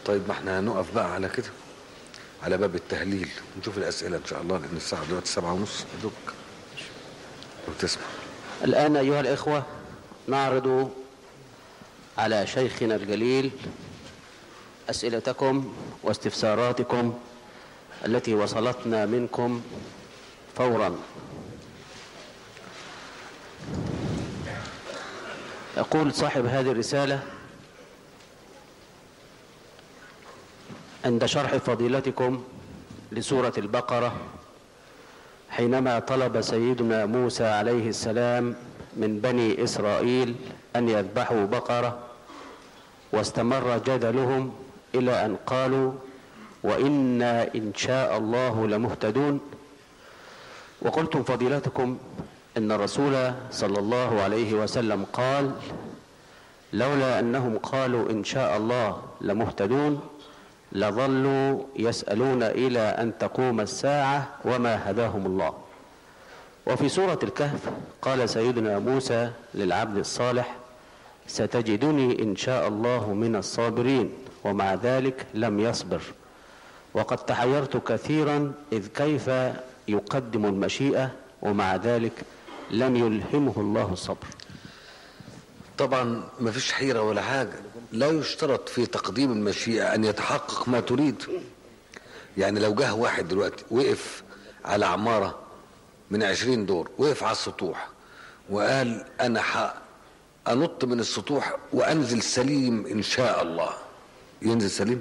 طيب ما احنا هنقف بقى على كده على باب التهليل نشوف الاسئله ان شاء الله لان الساعه دلوقتي سبعة ونص دوك وتسمع الآن أيها الإخوة نعرض على شيخنا الجليل أسئلتكم واستفساراتكم التي وصلتنا منكم فورا يقول صاحب هذه الرسالة عند شرح فضيلتكم لسورة البقرة حينما طلب سيدنا موسى عليه السلام من بني إسرائيل أن يذبحوا بقرة واستمر جدلهم إلى أن قالوا وإنا إن شاء الله لمهتدون وقلتم فضيلتكم إن الرسول صلى الله عليه وسلم قال لولا أنهم قالوا إن شاء الله لمهتدون لظلوا يسألون إلى أن تقوم الساعة وما هداهم الله وفي سورة الكهف قال سيدنا موسى للعبد الصالح ستجدني إن شاء الله من الصابرين ومع ذلك لم يصبر وقد تحيرت كثيرا إذ كيف يقدم المشيئة ومع ذلك لم يلهمه الله الصبر طبعا ما فيش حيرة ولا حاجة لا يشترط في تقديم المشيئة أن يتحقق ما تريد يعني لو جه واحد دلوقتي وقف على عمارة من عشرين دور وقف على السطوح وقال أنا ح- أنط من السطوح وأنزل سليم إن شاء الله ينزل سليم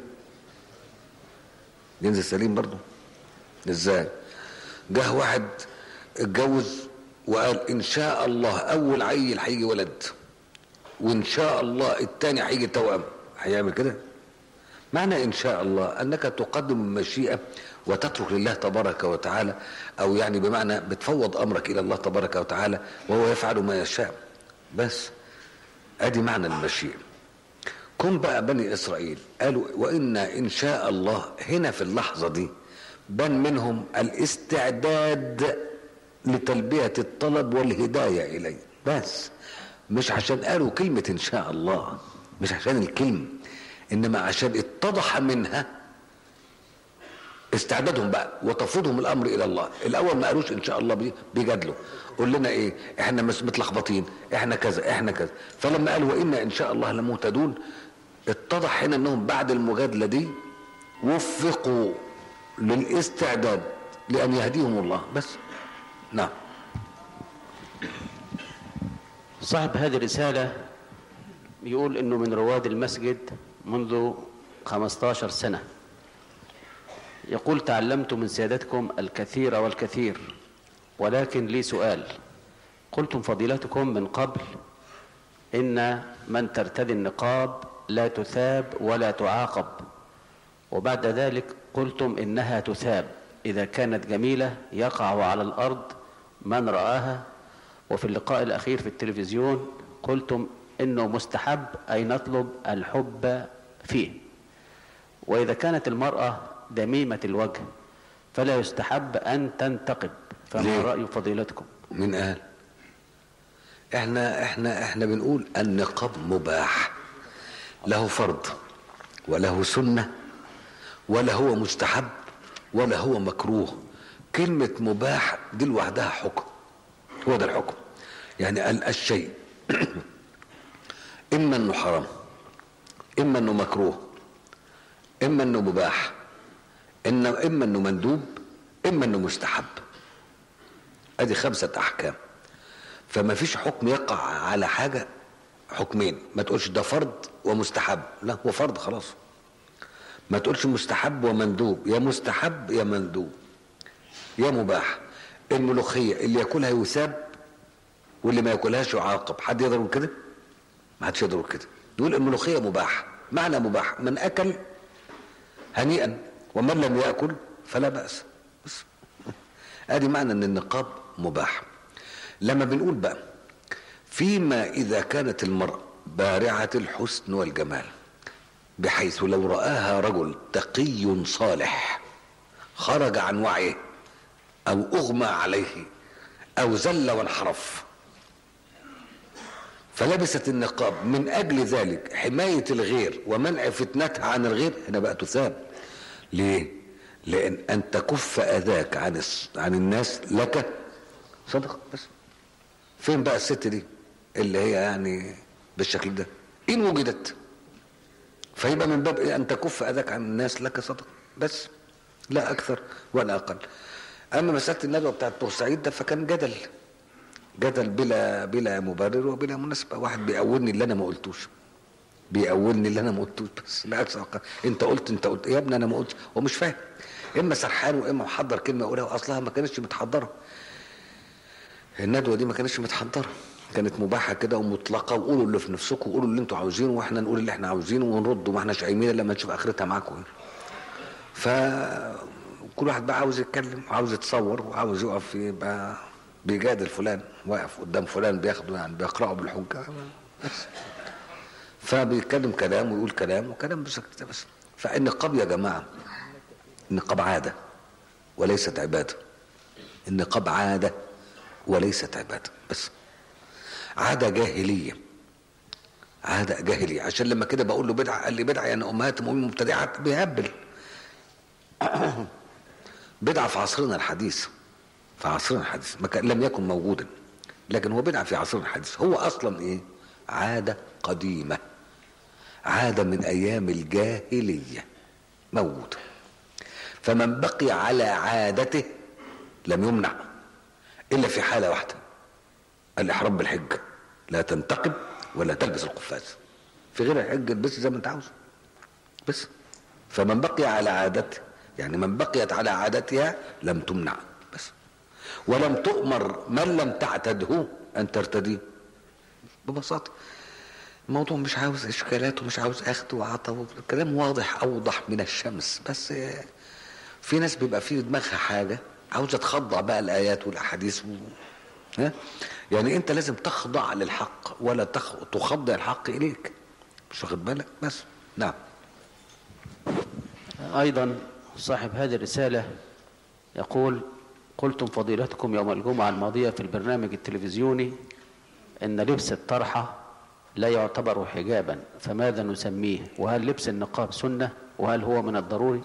ينزل سليم برضه ازاي جه واحد اتجوز وقال ان شاء الله اول عيل هيجي ولد وان شاء الله التاني هيجي توأم هيعمل كده معنى ان شاء الله انك تقدم المشيئة وتترك لله تبارك وتعالى او يعني بمعنى بتفوض امرك الى الله تبارك وتعالى وهو يفعل ما يشاء بس ادي معنى المشيئة كن بقى بني اسرائيل قالوا وانا ان شاء الله هنا في اللحظة دي بان منهم الاستعداد لتلبية الطلب والهداية اليه بس مش عشان قالوا كلمة ان شاء الله مش عشان الكلمة انما عشان اتضح منها استعدادهم بقى وتفوضهم الامر الى الله الاول ما قالوش ان شاء الله بي- بيجادلوا قول لنا ايه احنا مس- متلخبطين احنا كذا احنا كذا فلما قالوا وانا ان شاء الله لمهتدون اتضح هنا انهم بعد المجادله دي وفقوا للاستعداد لان يهديهم الله بس نعم صاحب هذه الرسالة بيقول انه من رواد المسجد منذ 15 سنة يقول تعلمت من سيادتكم الكثير والكثير ولكن لي سؤال قلتم فضيلتكم من قبل ان من ترتدي النقاب لا تثاب ولا تعاقب وبعد ذلك قلتم انها تثاب اذا كانت جميله يقع على الارض من راها وفي اللقاء الاخير في التلفزيون قلتم انه مستحب اي نطلب الحب فيه واذا كانت المراه دميمه الوجه فلا يستحب ان تنتقب فما ليه؟ راي فضيلتكم مين قال احنا احنا احنا بنقول النقاب مباح له فرض وله سنة ولا هو مستحب ولا هو مكروه كلمة مباح دي لوحدها حكم هو ده الحكم يعني قال الشيء اما انه حرام اما انه مكروه اما انه مباح إن اما انه مندوب اما انه مستحب ادي خمسة احكام فما فيش حكم يقع على حاجة حكمين ما تقولش ده فرض ومستحب لا هو فرض خلاص ما تقولش مستحب ومندوب يا مستحب يا مندوب يا مباح الملوخية اللي ياكلها يثاب واللي ما ياكلهاش يعاقب حد يقدر يقول كده ما حدش يقدر يقول كده يقول الملوخية مباح معنى مباح من اكل هنيئا ومن لم ياكل فلا بأس بس ادي معنى ان النقاب مباح لما بنقول بقى فيما اذا كانت المرأة بارعة الحسن والجمال بحيث لو رآها رجل تقي صالح خرج عن وعيه او اغمى عليه او زل وانحرف فلبست النقاب من اجل ذلك حمايه الغير ومنع فتنتها عن الغير هنا بقى تثاب ليه لان ان تكف اذاك عن الس- عن الناس لك صدق بس فين بقى الست دي اللي هي يعني بالشكل ده ان وجدت فيبقى من باب إيه؟ ان تكف اذاك عن الناس لك صدق بس لا اكثر ولا اقل اما مساله الندوه بتاعت بورسعيد ده فكان جدل جدل بلا بلا مبرر وبلا مناسبه واحد بيقولني اللي انا ما قلتوش بيقولني اللي انا ما قلتوش بس لا اكثر ولا أقل. انت قلت انت قلت يا ابني انا ما قلتش هو مش فاهم اما سرحان واما محضر كلمه يقولها واصلها ما كانتش متحضره الندوه دي ما كانتش متحضره كانت مباحه كده ومطلقه وقولوا اللي في نفسكم وقولوا اللي انتوا عاوزينه واحنا نقول اللي احنا عاوزينه ونرد وما احناش قايمين الا لما نشوف اخرتها معاكم ف كل واحد بقى عاوز يتكلم وعاوز يتصور وعاوز يقف يبقى بيجادل فلان واقف قدام فلان بياخده يعني بيقرأه بالحجه بس فبيتكلم كلام ويقول كلام وكلام بالشكل ده بس فالنقاب يا جماعه النقاب عاده وليست عباده النقاب عاده وليست عباده بس عاده جاهليه عاده جاهليه عشان لما كده بقول له بدعه قال لي بدعه يعني امهات المؤمنين مبتدعات بيهبل بدعه في عصرنا الحديث في عصرنا الحديث ما كان لم يكن موجودا لكن هو بدعه في عصرنا الحديث هو اصلا ايه عاده قديمه عاده من ايام الجاهليه موجوده فمن بقي على عادته لم يمنع الا في حاله واحده الاحرام بالحج لا تنتقب ولا تلبس القفاز في غير الحج البس زي ما انت عاوز بس فمن بقي على عادته يعني من بقيت على عادتها لم تمنع بس ولم تؤمر من لم تعتده ان ترتديه ببساطه الموضوع مش عاوز اشكالات ومش عاوز اخذ وعطا الكلام واضح اوضح من الشمس بس آه، في ناس بيبقى في دماغها حاجه عاوزه تخضع بقى الايات والاحاديث و... ها؟ يعني انت لازم تخضع للحق ولا تخ... تخضع الحق اليك مش واخد بالك بس نعم أيضا صاحب هذه الرسالة يقول قلتم فضيلتكم يوم الجمعة الماضية في البرنامج التلفزيوني أن لبس الطرحة لا يعتبر حجابا فماذا نسميه وهل لبس النقاب سنة وهل هو من الضروري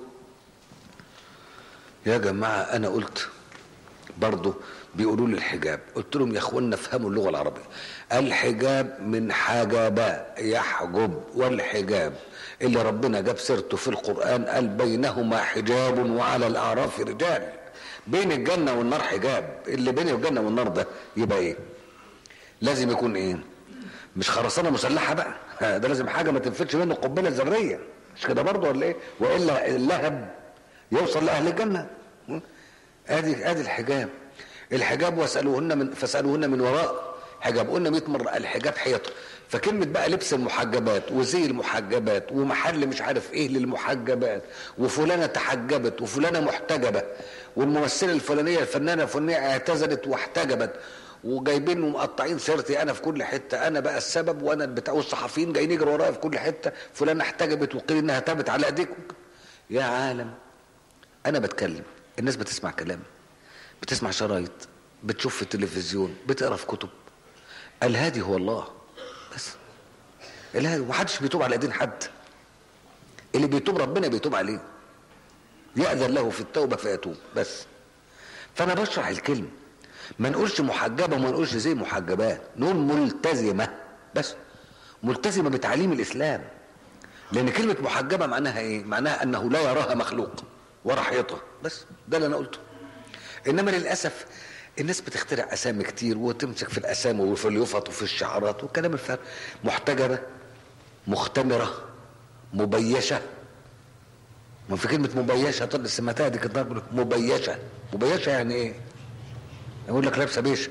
يا جماعة أنا قلت برضه بيقولوا لي الحجاب قلت لهم يا اخوانا افهموا اللغة العربية الحجاب من حجب يحجب والحجاب اللي ربنا جاب سيرته في القرآن قال بينهما حجاب وعلى الأعراف رجال بين الجنة والنار حجاب اللي بين الجنة والنار ده يبقى ايه لازم يكون ايه مش خرسانة مسلحة بقى ده لازم حاجة ما تنفتش منه قنبلة ذرية مش كده برضه ولا ايه والا اللهب يوصل لاهل الجنه م? ادي ادي الحجاب الحجاب واسالوهن من فاسالوهن من وراء حجاب قلنا 100 مره الحجاب حيطه فكلمة بقى لبس المحجبات وزي المحجبات ومحل مش عارف ايه للمحجبات وفلانة تحجبت وفلانة محتجبة والممثلة الفلانية الفنانة الفلانية اعتزلت واحتجبت وجايبين ومقطعين سيرتي انا في كل حته انا بقى السبب وانا البتاع والصحفيين جايين يجروا ورايا في كل حته فلانه احتجبت وقيل انها تابت على ايديكم يا عالم انا بتكلم الناس بتسمع كلام بتسمع شرايط بتشوف في التلفزيون بتقرا في كتب الهادي هو الله بس الهادي ومحدش بيتوب على ايدين حد اللي بيتوب ربنا بيتوب عليه يأذن له في التوبة فيتوب بس فأنا بشرح الكلمة ما نقولش محجبة وما نقولش زي محجبات نقول ملتزمة بس ملتزمة بتعليم الإسلام لأن كلمة محجبة معناها إيه؟ معناها أنه لا يراها مخلوق ورا حيطة بس ده اللي أنا قلته إنما للأسف الناس بتخترع أسامي كتير وتمسك في الأسامي وفي اليفط وفي الشعارات والكلام الفارغ محتجبة مختمرة مبيشة ما في كلمة مبيشة طب سمعتها دي كده مبيشة مبيشة يعني ايه؟ يقول لك لابسة بيشة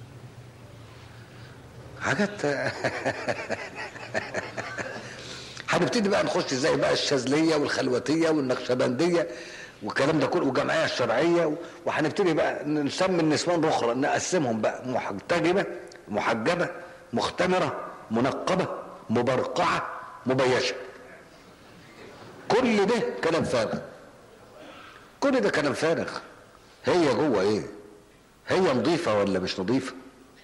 حاجات هنبتدي بقى نخش ازاي بقى الشاذلية والخلوتية والنقشبندية والكلام ده كله والجمعية الشرعية وهنبتدي بقى نسمي النسوان الاخرى نقسمهم بقى محتجبة محجبة مختمرة منقبة مبرقعة مبيشة كل ده كلام فارغ كل ده كلام فارغ هي جوه ايه هي نظيفة ولا مش نظيفة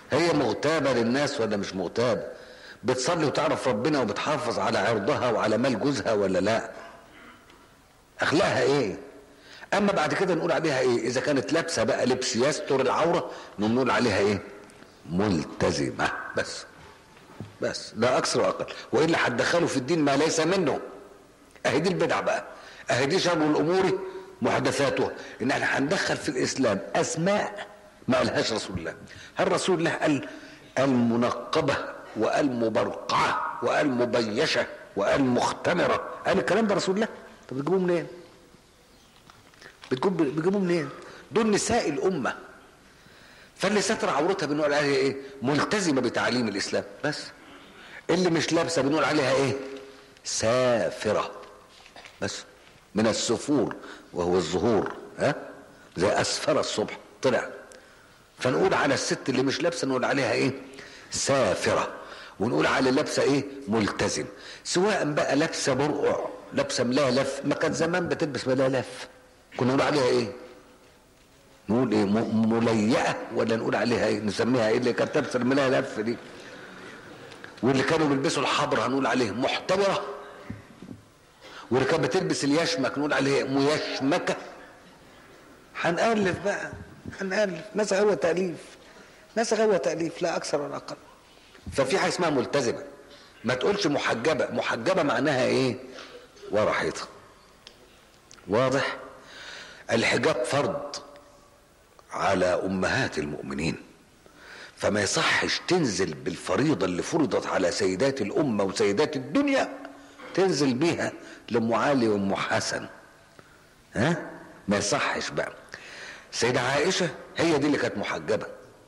هي مغتابة للناس ولا مش مغتابة بتصلي وتعرف ربنا وبتحافظ على عرضها وعلى مال جوزها ولا لا اخلاقها ايه اما بعد كده نقول عليها ايه اذا كانت لابسه بقى لبس يستر العوره نقول عليها ايه ملتزمه بس بس لا اكثر واقل والا هتدخلوا في الدين ما ليس منه اهي دي البدع بقى اهي دي شر الامور محدثاتها ان احنا هندخل في الاسلام اسماء ما قالهاش رسول الله هل رسول الله قال المنقبه والمبرقعه والمبيشه والمختمره قال الكلام ده رسول الله طب بتجيبوه منين بتجيبوه بتجيبوه منين دول نساء الامه فاللي ستر عورتها بنقول عليها ايه ملتزمه بتعليم الاسلام بس اللي مش لابسه بنقول عليها ايه سافره بس من السفور وهو الظهور ها زي اسفر الصبح طلع فنقول على الست اللي مش لابسه نقول عليها ايه سافره ونقول على لابسه ايه ملتزم سواء بقى لابسه برقع لابسه ملالف ما كان زمان بتلبس ملالف كنا نقول عليها ايه نقول ايه م- مليئه ولا نقول عليها ايه نسميها ايه اللي كانت لابسه الملالف دي واللي كانوا بيلبسوا الحبر هنقول عليه محتبره واللي كانت بتلبس اليشمك نقول عليه ميشمكه هنألف بقى هنألف ناس غوى تأليف ناس غوى تأليف لا أكثر ولا أقل ففي حاجة اسمها ملتزمة ما تقولش محجبة محجبة معناها إيه ورا حيطة واضح الحجاب فرض على أمهات المؤمنين فما يصحش تنزل بالفريضة اللي فرضت على سيدات الأمة وسيدات الدنيا تنزل بيها لأم علي وأم حسن ها ما يصحش بقى سيدة عائشة هي دي اللي كانت محجبة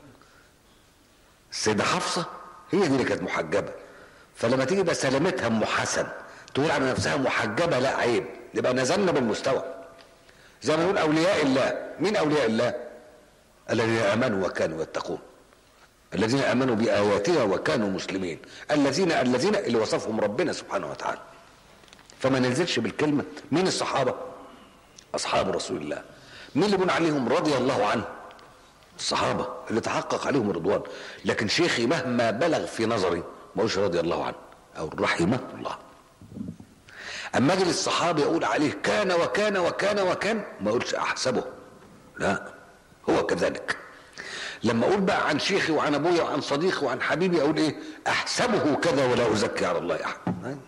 السيدة حفصة هي دي اللي كانت محجبة فلما تيجي بقى سلامتها ام حسن تقول على نفسها محجبة لا عيب يبقى نزلنا بالمستوى زي ما نقول أولياء الله مين أولياء الله الذين آمنوا وكانوا يتقون الذين آمنوا بآياتنا وكانوا مسلمين الذين الذين اللي وصفهم ربنا سبحانه وتعالى فما ننزلش بالكلمة مين الصحابة أصحاب رسول الله مين اللي بنقول عليهم رضي الله عنه الصحابة اللي تحقق عليهم الرضوان لكن شيخي مهما بلغ في نظري ما اقولش رضي الله عنه أو رحمه الله أما أجي للصحابة يقول عليه كان وكان وكان وكان ما أقولش أحسبه لا هو كذلك لما أقول بقى عن شيخي وعن أبويا وعن صديقي وعن حبيبي أقول إيه أحسبه كذا ولا أزكي على الله أحد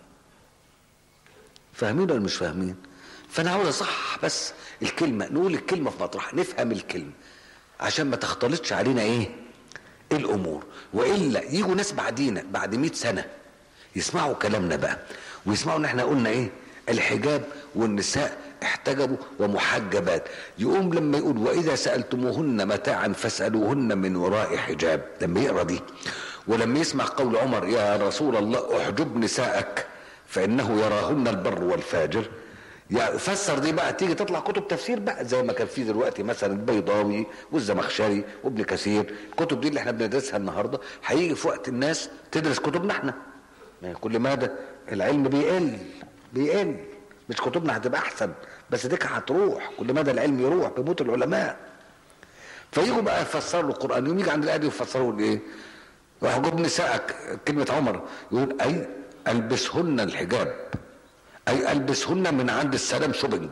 فاهمين ولا مش فاهمين فانا عاوز اصحح بس الكلمه نقول الكلمه في مطرح نفهم الكلمه عشان ما تختلطش علينا ايه الامور والا يجوا ناس بعدينا بعد 100 سنه يسمعوا كلامنا بقى ويسمعوا ان احنا قلنا ايه الحجاب والنساء احتجبوا ومحجبات يقوم لما يقول واذا سالتموهن متاعا فاسالوهن من وراء حجاب لما يقرا دي ولما يسمع قول عمر يا رسول الله احجب نساءك فانه يراهن البر والفاجر يعني فسر دي بقى تيجي تطلع كتب تفسير بقى زي ما كان في دلوقتي مثلا البيضاوي والزمخشري وابن كثير الكتب دي اللي احنا بندرسها النهارده هيجي في وقت الناس تدرس كتبنا احنا ما كل ماذا العلم بيقل بيقل مش كتبنا هتبقى احسن بس ديك هتروح كل مدى العلم يروح بموت العلماء فيجوا بقى يفسروا القران يوم يجي عند الايه يفسروا الايه وحجوب نسائك كلمه عمر يقول اي البسهن الحجاب اي البسهن من عند السلام شوبينج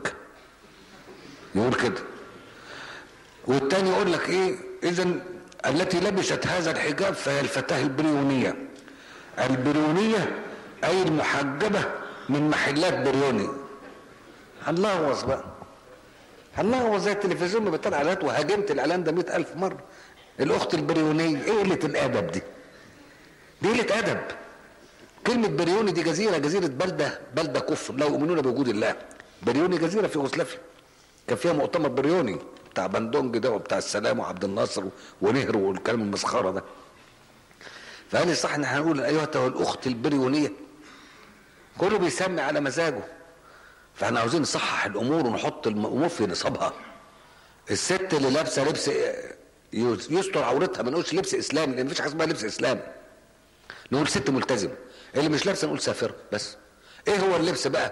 يقول كده والتاني يقول لك ايه اذا التي لبست هذا الحجاب فهي الفتاة البريونية البريونية اي المحجبة من محلات بريوني هنلغوص بقى هنلغوص زي التلفزيون اللي بتطلع اعلانات وهاجمت الاعلان ده مئة الف مرة الاخت البريونية ايه قلة الادب دي دي قلة ادب كلمة بريوني دي جزيرة جزيرة بلدة بلدة كفر لا يؤمنون بوجود الله بريوني جزيرة في يوغوسلافيا كان فيها مؤتمر بريوني بتاع بندونج ده وبتاع السلام وعبد الناصر ونهرو والكلام المسخرة ده فقال لي صح ان احنا هنقول ايتها الاخت البريونية كله بيسمي على مزاجه فاحنا عاوزين نصحح الامور ونحط الامور في نصابها الست اللي لابسه لبس يستر عورتها ما نقولش لبس اسلامي لان مفيش حاجه اسمها لبس اسلامي نقول ست ملتزمه اللي مش لابسه نقول سافره بس ايه هو اللبس بقى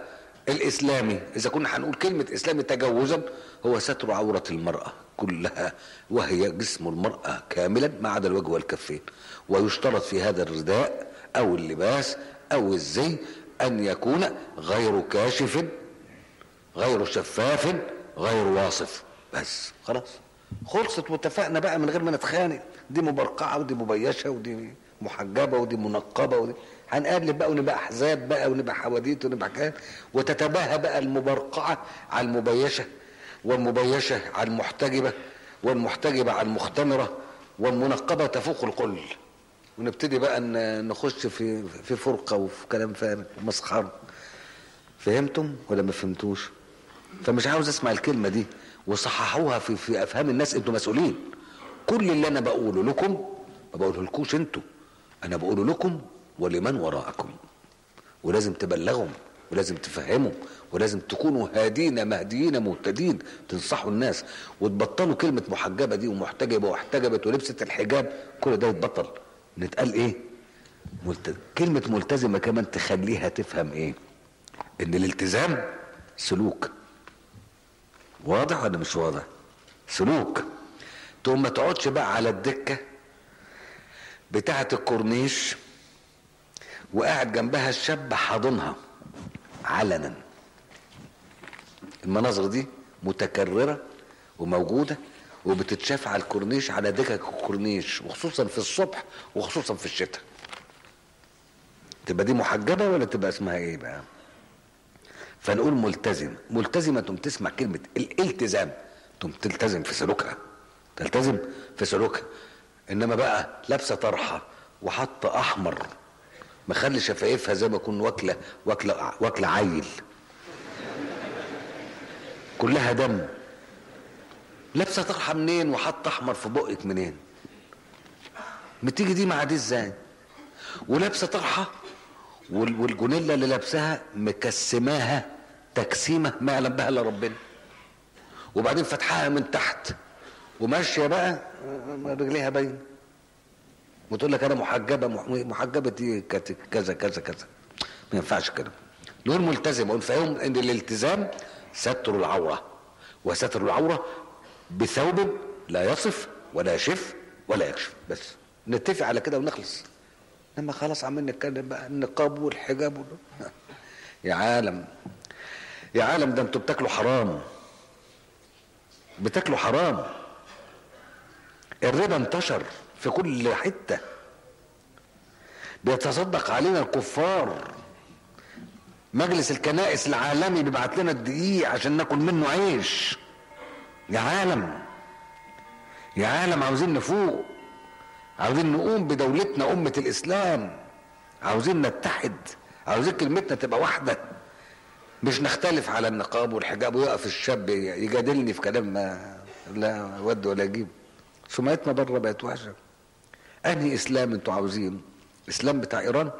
الاسلامي اذا كنا هنقول كلمه اسلامي تجوزا هو ستر عوره المراه كلها وهي جسم المراه كاملا ما عدا الوجه والكفين ويشترط في هذا الرداء او اللباس او الزي ان يكون غير كاشف غير شفاف غير واصف بس خلاص خلصت واتفقنا بقى من غير ما نتخانق دي مبرقعه ودي مبيشه ودي محجبه ودي منقبه ودي هنقلب بقى ونبقى احزاب بقى ونبقى حواديت ونبقى كده وتتباهى بقى المبرقعه على المبيشه والمبيشه على المحتجبه والمحتجبه على المختمره والمنقبه تفوق الكل ونبتدي بقى ن- نخش في في فرقه وفي كلام فارغ ومسخره فهمتم ولا ما فهمتوش فمش عاوز اسمع الكلمه دي وصححوها في في افهام الناس انتوا مسؤولين كل اللي انا بقوله لكم ما بقوله لكوش انتوا انا بقوله لكم ولمن وراءكم ولازم تبلغهم ولازم تفهموا ولازم تكونوا هادين مهديين مهتدين تنصحوا الناس وتبطلوا كلمة محجبة دي ومحتجبة واحتجبت ولبست الحجاب كل ده يتبطل نتقال ايه ملتزم. كلمة ملتزمة كمان تخليها تفهم ايه ان الالتزام سلوك واضح ولا مش واضح سلوك تقوم ما تقعدش بقى على الدكة بتاعة الكورنيش وقاعد جنبها الشاب حاضنها علنا المناظر دي متكررة وموجودة وبتتشاف على الكورنيش على دكك الكورنيش وخصوصا في الصبح وخصوصا في الشتاء تبقى دي محجبة ولا تبقى اسمها ايه بقى فنقول ملتزم ملتزمة تقوم تسمع كلمة الالتزام تقوم تلتزم في سلوكها تلتزم في سلوكها انما بقى لابسة طرحة وحاطة احمر مخلي شفايفها زي ما يكون واكله واكله واكله عيل كلها دم لابسه طرحه منين وحاطه احمر في بقك منين بتيجي دي مع دي ازاي ولابسه طرحه وال- والجونيلا اللي لابساها مكسماها تكسيمه ما يعلم بها الا ربنا وبعدين فتحها من تحت وماشيه بقى رجليها باينه وتقول لك انا محجبه مح- محجبه دي كت- كذا كذا كذا ما ينفعش كده نقول ملتزم ونفهم ان الالتزام ستر العوره وستر العوره بثوب لا يصف ولا يشف ولا يكشف بس نتفق على كده ونخلص لما خلاص عمال نتكلم بقى النقاب والحجاب وال... يا عالم يا عالم ده انتوا بتاكلوا حرام بتاكلوا حرام الربا انتشر في كل حته بيتصدق علينا الكفار مجلس الكنائس العالمي بيبعت لنا الدقيق عشان ناكل منه عيش يا عالم يا عالم عاوزين نفوق عاوزين نقوم بدولتنا أمة الإسلام عاوزين نتحد عاوزين كلمتنا تبقى واحدة مش نختلف على النقاب والحجاب ويقف الشاب يجادلني في كلام ما لا ود ولا يجيب سمعتنا بره بقت وحشه انهي اسلام انتوا عاوزين اسلام بتاع ايران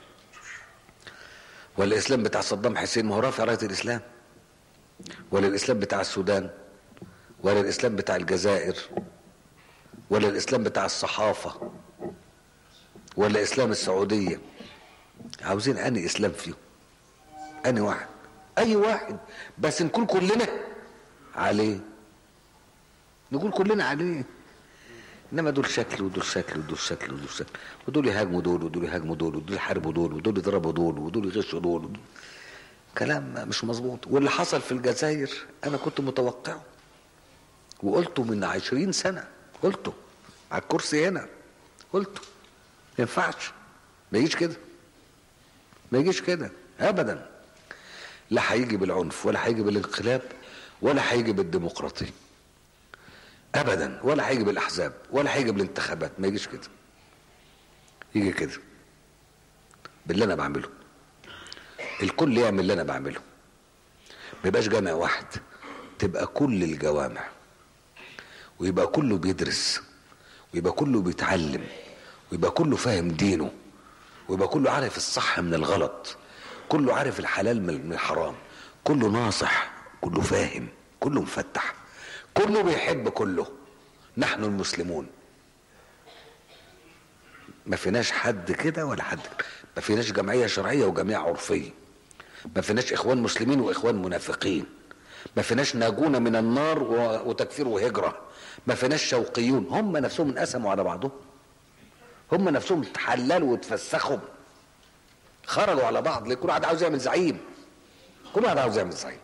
ولا الاسلام بتاع صدام حسين ما هو رافع رايه الاسلام ولا الاسلام بتاع السودان ولا الاسلام بتاع الجزائر ولا الاسلام بتاع الصحافه ولا اسلام السعوديه عاوزين انهي اسلام فيهم انهي واحد اي واحد بس نكون كلنا عليه نقول كلنا عليه انما دول شكل ودول شكل ودول شكل ودول شكل ودول يهاجموا دول ودول يهاجموا دول ودول يحاربوا دول ودول يضربوا دول ودول يغشوا دول ودول. كلام مش مظبوط واللي حصل في الجزائر انا كنت متوقعه وقلته من عشرين سنة قلته على الكرسي هنا قلته ما ينفعش ما يجيش كده ما يجيش كده ابدا لا هيجي بالعنف ولا هيجي بالانقلاب ولا هيجي بالديمقراطيه ابدا ولا هيجي بالاحزاب ولا هيجي بالانتخابات ما يجيش كده يجي كده باللي انا بعمله الكل يعمل اللي انا بعمله ما يبقاش جامع واحد تبقى كل الجوامع ويبقى كله بيدرس ويبقى كله بيتعلم ويبقى كله فاهم دينه ويبقى كله عارف الصح من الغلط كله عارف الحلال من الحرام كله ناصح كله فاهم كله مفتح كله بيحب كله نحن المسلمون ما فيناش حد كده ولا حد كده. ما فيناش جمعية شرعية وجمعية عرفية ما فيناش اخوان مسلمين واخوان منافقين ما فيناش ناجون من النار و- وتكفير وهجرة ما فيناش شوقيون هم نفسهم انقسموا على بعضهم هم نفسهم تحللوا وتفسخوا خرجوا على بعض ليه كل واحد عاوز يعمل زعيم كل واحد عاوز يعمل زعيم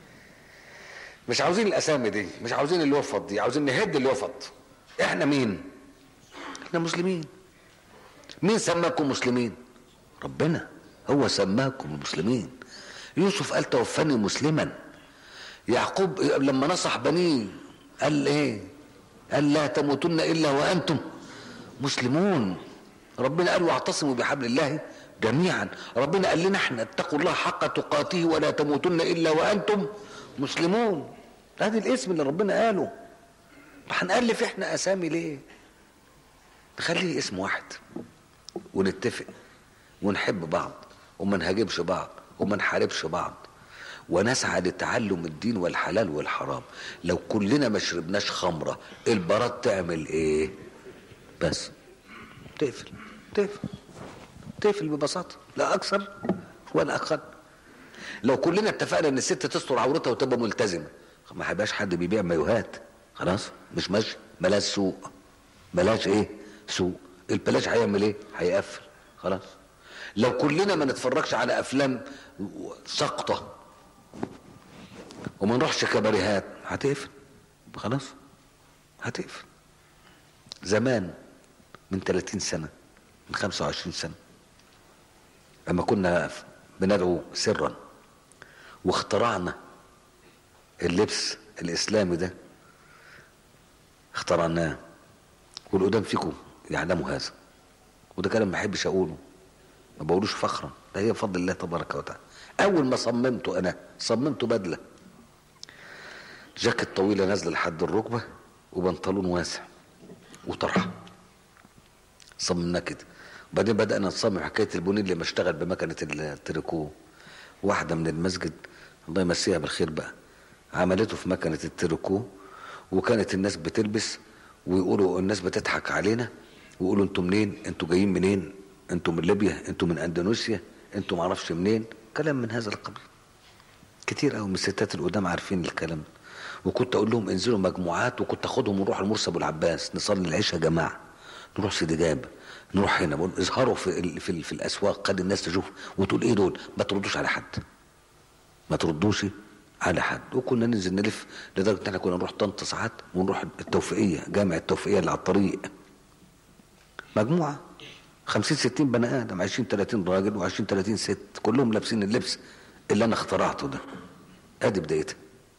مش عاوزين الاسامي دي مش عاوزين الوفد دي عاوزين نهد الوفد احنا مين احنا مسلمين مين سماكم مسلمين ربنا هو سماكم مسلمين يوسف قال توفاني مسلما يعقوب لما نصح بنيه قال ايه قال لا تموتن الا وانتم مسلمون ربنا قال واعتصموا بحبل الله جميعا ربنا قال لنا احنا اتقوا الله حق تقاته ولا تموتن الا وانتم مسلمون هذا الاسم اللي ربنا قاله هنألف احنا اسامي ليه نخليه اسم واحد ونتفق ونحب بعض وما نهاجمش بعض وما نحاربش بعض ونسعى لتعلم الدين والحلال والحرام لو كلنا ما شربناش خمره البراد تعمل ايه بس تقفل تقفل تقفل ببساطه لا اكثر ولا اقل لو كلنا اتفقنا ان الست تستر عورتها وتبقى ملتزمه ما هيبقاش حد بيبيع مايوهات خلاص مش ماشي بلاش سوق بلاش ايه سوق البلاش هيعمل ايه هيقفل خلاص لو كلنا ما نتفرجش على افلام سقطه وما نروحش كباريهات هتقفل خلاص هتقفل زمان من 30 سنه من 25 سنه لما كنا بندعو سرا واخترعنا اللبس الاسلامي ده اخترعناه والقدام فيكم يعلموا هذا وده كلام ما بحبش اقوله ما بقولوش فخرا ده هي بفضل الله تبارك وتعالى اول ما صممته انا صممته بدله جاكيت طويله نازله لحد الركبه وبنطلون واسع وطرحه صممناه كده وبعدين بدانا نصمم حكايه البنين لما اشتغل بمكنه التريكو واحده من المسجد الله يمسيها بالخير بقى عملته في مكنه التريكو وكانت الناس بتلبس ويقولوا الناس بتضحك علينا ويقولوا انتوا منين انتوا جايين منين انتوا من ليبيا انتوا من اندونيسيا انتوا معرفش منين كلام من هذا القبيل كتير قوي من الستات القدام عارفين الكلام ده وكنت اقول لهم انزلوا مجموعات وكنت اخدهم ونروح المرسى ابو العباس نصلي العشاء جماعه نروح سيدي جاب نروح هنا بقول اظهروا في ال في, ال في الاسواق خلي الناس تشوف وتقول ايه دول ما تردوش على حد ما تردوش على حد وكنا ننزل نلف لدرجه ان احنا كنا نروح طنطا ساعات ونروح التوفيقيه جامع التوفيقيه اللي على الطريق مجموعه 50 60 بني ادم 20 30 راجل و20 30 ست كلهم لابسين اللبس اللي انا اخترعته ده ادي بدايتها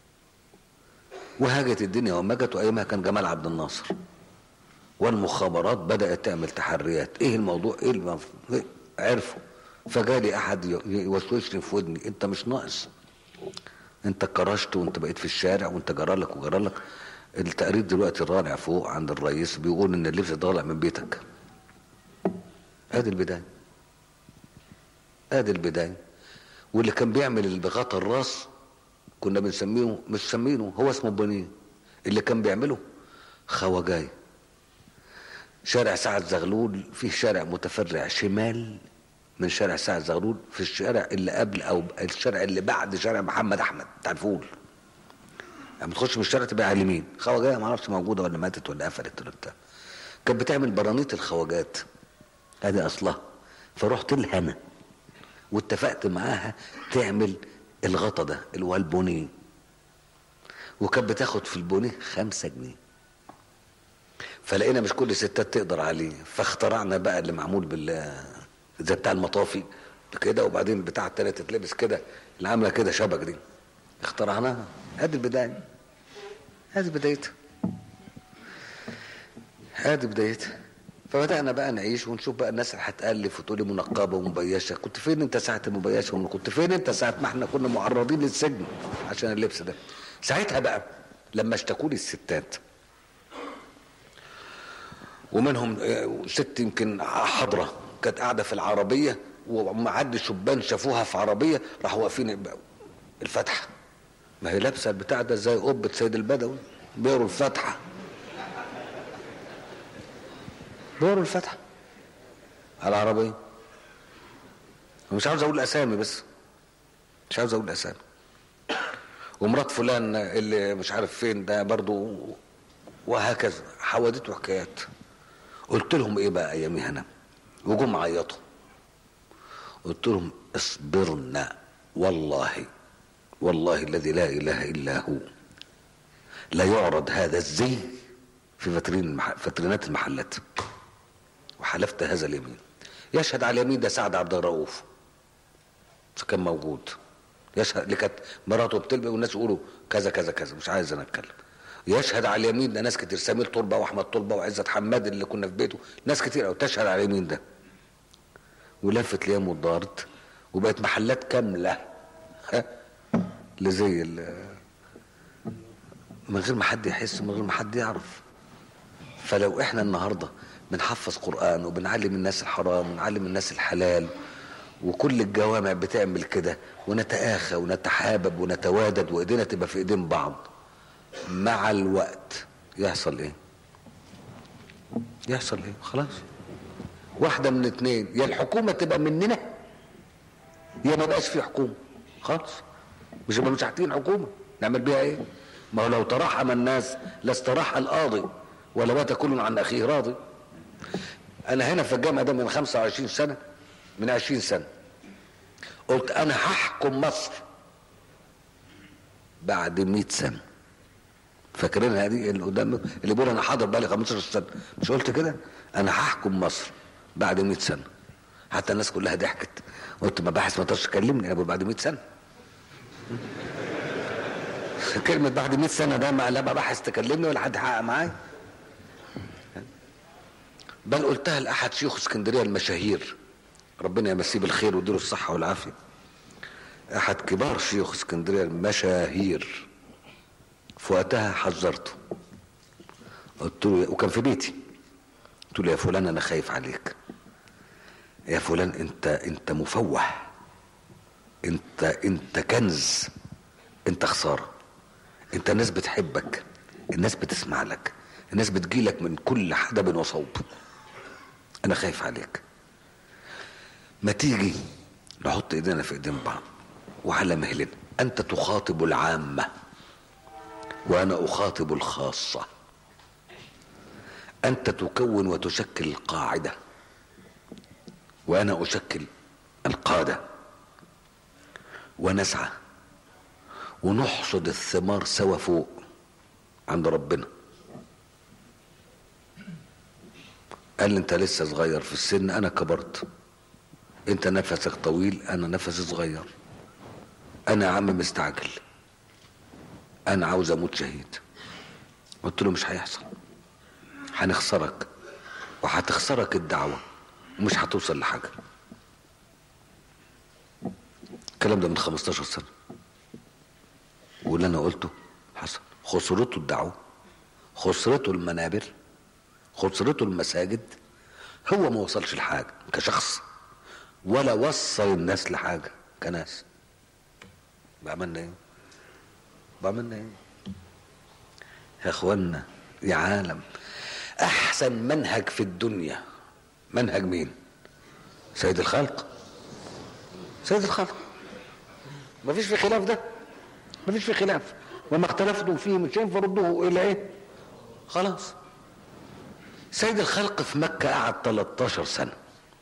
وهاجت الدنيا ومجت وايامها كان جمال عبد الناصر والمخابرات بدات تعمل تحريات ايه الموضوع ايه المف... إيه؟ عرفوا فجالي احد ي- يوسوسني في ودني انت مش ناقص انت كرشت وانت بقيت في الشارع وانت جرالك وجرالك التقرير دلوقتي الرابع فوق عند الرئيس بيقول ان اللبس طالع من بيتك ادي البدايه ادي البدايه واللي كان بيعمل اللي بغطى الراس كنا بنسميه مش سمينه هو اسمه بنيه اللي كان بيعمله خواجاي شارع سعد زغلول فيه شارع متفرع شمال من شارع سعد زغلول في الشارع اللي قبل او الشارع اللي بعد شارع محمد احمد بتاع الفول يعني بتخش من الشارع تبقى على اليمين خواجايه ما اعرفش موجوده ولا ماتت ولا قفلت ولا بتاع كانت بتعمل برانيط الخواجات هذه اصلها فرحت لها انا واتفقت معاها تعمل الغطا ده اللي هو البونيه وكانت بتاخد في البونيه خمسة جنيه فلقينا مش كل الستات تقدر عليه فاخترعنا بقى اللي معمول بال زي بتاع المطافي كده وبعدين بتاع التانية تتلبس كده اللي عامله كده شبك دي اخترعناها ادي البدايه ادي بدايتها ادي بدايتها فبدأنا بقى نعيش ونشوف بقى الناس اللي هتألف وتقولي منقبة ومبيشة كنت فين انت ساعة المبيشة وكنت فين انت ساعة ما احنا كنا معرضين للسجن عشان اللبس ده ساعتها بقى لما اشتكوا لي الستات ومنهم آه، ست يمكن حضرة كانت قاعدة في العربية ومعدي شبان شافوها في عربية راحوا واقفين الفتحة ما هي لابسة البتاع ده زي قبة سيد البدوي بيقروا الفاتحة بيقروا الفاتحة على العربية مش عاوز اقول اسامي بس مش عاوز اقول اسامي ومرات فلان اللي مش عارف فين ده برضو وهكذا حوادث وحكايات قلت لهم ايه بقى اياميها انا وجم عيطوا قلت لهم اصبرنا والله والله الذي لا اله الا هو لا يعرض هذا الزي في فترين المح... فترينات المحلات وحلفت هذا اليمين يشهد على اليمين ده سعد عبد الرؤوف كان موجود يشهد اللي كانت مراته بتلبي والناس يقولوا كذا كذا كذا مش عايز انا اتكلم يشهد على اليمين ده ناس كتير سمير طلبه واحمد طلبه وعزت حماد اللي كنا في بيته ناس كتير قوي تشهد على اليمين ده ولفت ليام ودارت وبقت محلات كامله ها لزي ال- من غير ما حد يحس ومن غير ما حد يعرف فلو احنا النهارده بنحفظ قران وبنعلم الناس الحرام ونعلم الناس الحلال وكل الجوامع بتعمل كده ونتآخى ونتحابب ونتوادد وايدينا تبقى في ايدين بعض مع الوقت يحصل ايه يحصل ايه خلاص واحدة من اتنين يا الحكومة تبقى مننا يا ما بقاش في حكومة خلاص مش يبقى مش عارفين حكومة نعمل بيها ايه ما هو لو ترحم الناس لاستراح القاضي ولا بات كل عن اخيه راضي انا هنا في الجامعة ده من 25 سنة من 20 سنة قلت انا هحكم مصر بعد 100 سنة فاكرينها دي اللي قدام اللي بيقول انا حاضر بقالي 15 سنة مش قلت كده انا هحكم مصر بعد 100 سنة حتى الناس كلها ضحكت قلت مباحث ما تقدرش تكلمني انا بقول بعد 100 سنة كلمة بعد 100 سنة ده ما لا مباحث تكلمني ولا حد يحقق معايا بل قلتها لأحد شيوخ اسكندرية المشاهير ربنا يمسيه بالخير ويديله الصحة والعافية أحد كبار شيوخ اسكندرية المشاهير في وقتها حذرته قلت له وكان في بيتي قلت له يا فلان أنا خايف عليك يا فلان أنت أنت مفوه أنت أنت كنز أنت خسارة أنت الناس بتحبك الناس بتسمع لك الناس بتجيلك من كل حدب وصوب أنا خايف عليك ما تيجي نحط ايدينا في ايدين بعض وعلى مهلنا انت تخاطب العامة وانا اخاطب الخاصة انت تكون وتشكل القاعدة وانا اشكل القادة ونسعى ونحصد الثمار سوا فوق عند ربنا قال لي انت لسه صغير في السن انا كبرت انت نفسك طويل انا نفسي صغير انا يا عم مستعجل انا عاوز اموت شهيد قلت له مش هيحصل هنخسرك وهتخسرك الدعوة ومش هتوصل لحاجة الكلام ده من 15 سنة واللي انا قلته حصل خسرته الدعوة خسرته المنابر خسرته المساجد هو ما وصلش لحاجة كشخص ولا وصل الناس لحاجة كناس بعملنا ايه بعملنا ايه يا اخوانا يا عالم احسن منهج في الدنيا منهج مين سيد الخلق سيد الخلق مفيش في خلاف ده مفيش في خلاف وما اختلفتم فيه من شيء فردوه الى ايه خلاص سيد الخلق في مكة قعد 13 سنة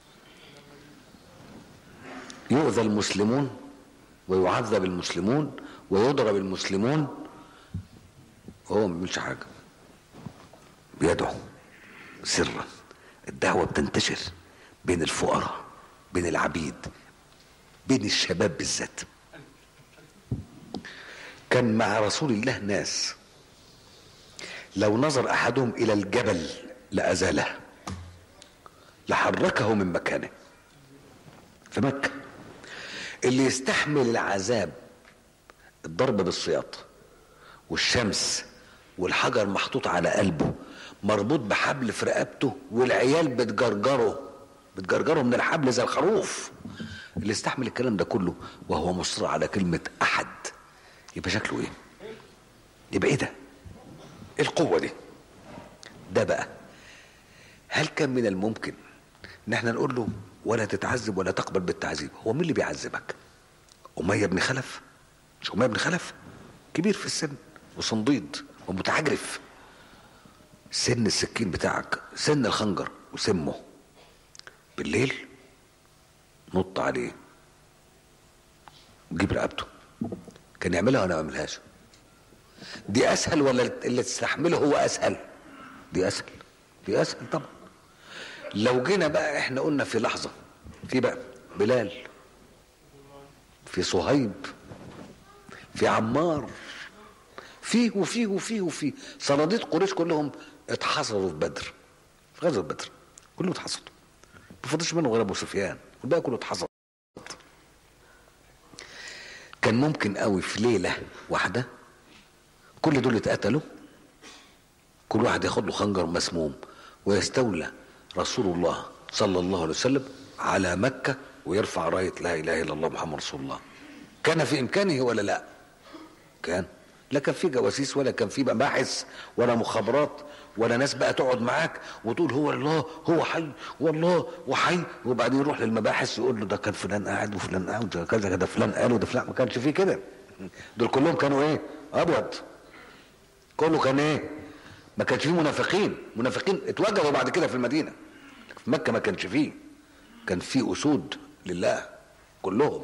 يؤذى المسلمون ويعذب المسلمون ويضرب المسلمون وهو ما بيعملش حاجة بيدعو سرا الدعوة بتنتشر بين الفقراء بين العبيد بين الشباب بالذات كان مع رسول الله ناس لو نظر احدهم الى الجبل لازاله لحركه من مكانه في مكه اللي يستحمل العذاب الضرب بالسياط والشمس والحجر محطوط على قلبه مربوط بحبل في رقبته والعيال بتجرجره بتجرجره من الحبل زي الخروف اللي يستحمل الكلام ده كله وهو مصر على كلمة أحد يبقى شكله إيه؟ يبقى إيه ده؟ إيه القوة دي؟ ده بقى هل كان من الممكن إن إحنا نقول له ولا تتعذب ولا تقبل بالتعذيب؟ هو مين اللي بيعذبك؟ أمية بن خلف مش أمية بن خلف كبير في السن وصنديد ومتعجرف سن السكين بتاعك سن الخنجر وسمه بالليل نط عليه وجيب رقبته كان يعملها ولا ما يعملهاش دي اسهل ولا اللي تستحمله هو اسهل دي اسهل دي اسهل طبعا لو جينا بقى احنا قلنا في لحظه في بقى بلال في صهيب في عمار فيه وفيه وفيه وفيه صناديد قريش كلهم اتحصروا في بدر في غزوه بدر كلهم اتحصروا ما فضلش منهم غير ابو سفيان والباقي كله اتحصر كان ممكن قوي في ليله واحده كل دول اتقتلوا كل واحد ياخد له خنجر مسموم ويستولى رسول الله صلى الله عليه وسلم على مكه ويرفع رايه لا اله الا الله محمد رسول الله كان في امكانه ولا لا كان لا كان في جواسيس ولا كان في مباحث ولا مخابرات ولا ناس بقى تقعد معاك وتقول هو الله هو حي والله وحي وبعدين يروح للمباحث يقول له ده كان فلان قاعد وفلان قاعد وده كذا ده فلان قال وده فلان ما كانش فيه كده دول كلهم كانوا ايه ابيض كله كان ايه ما كانش فيه منافقين منافقين اتوجدوا بعد كده في المدينه في مكه ما كانش فيه كان فيه اسود لله كلهم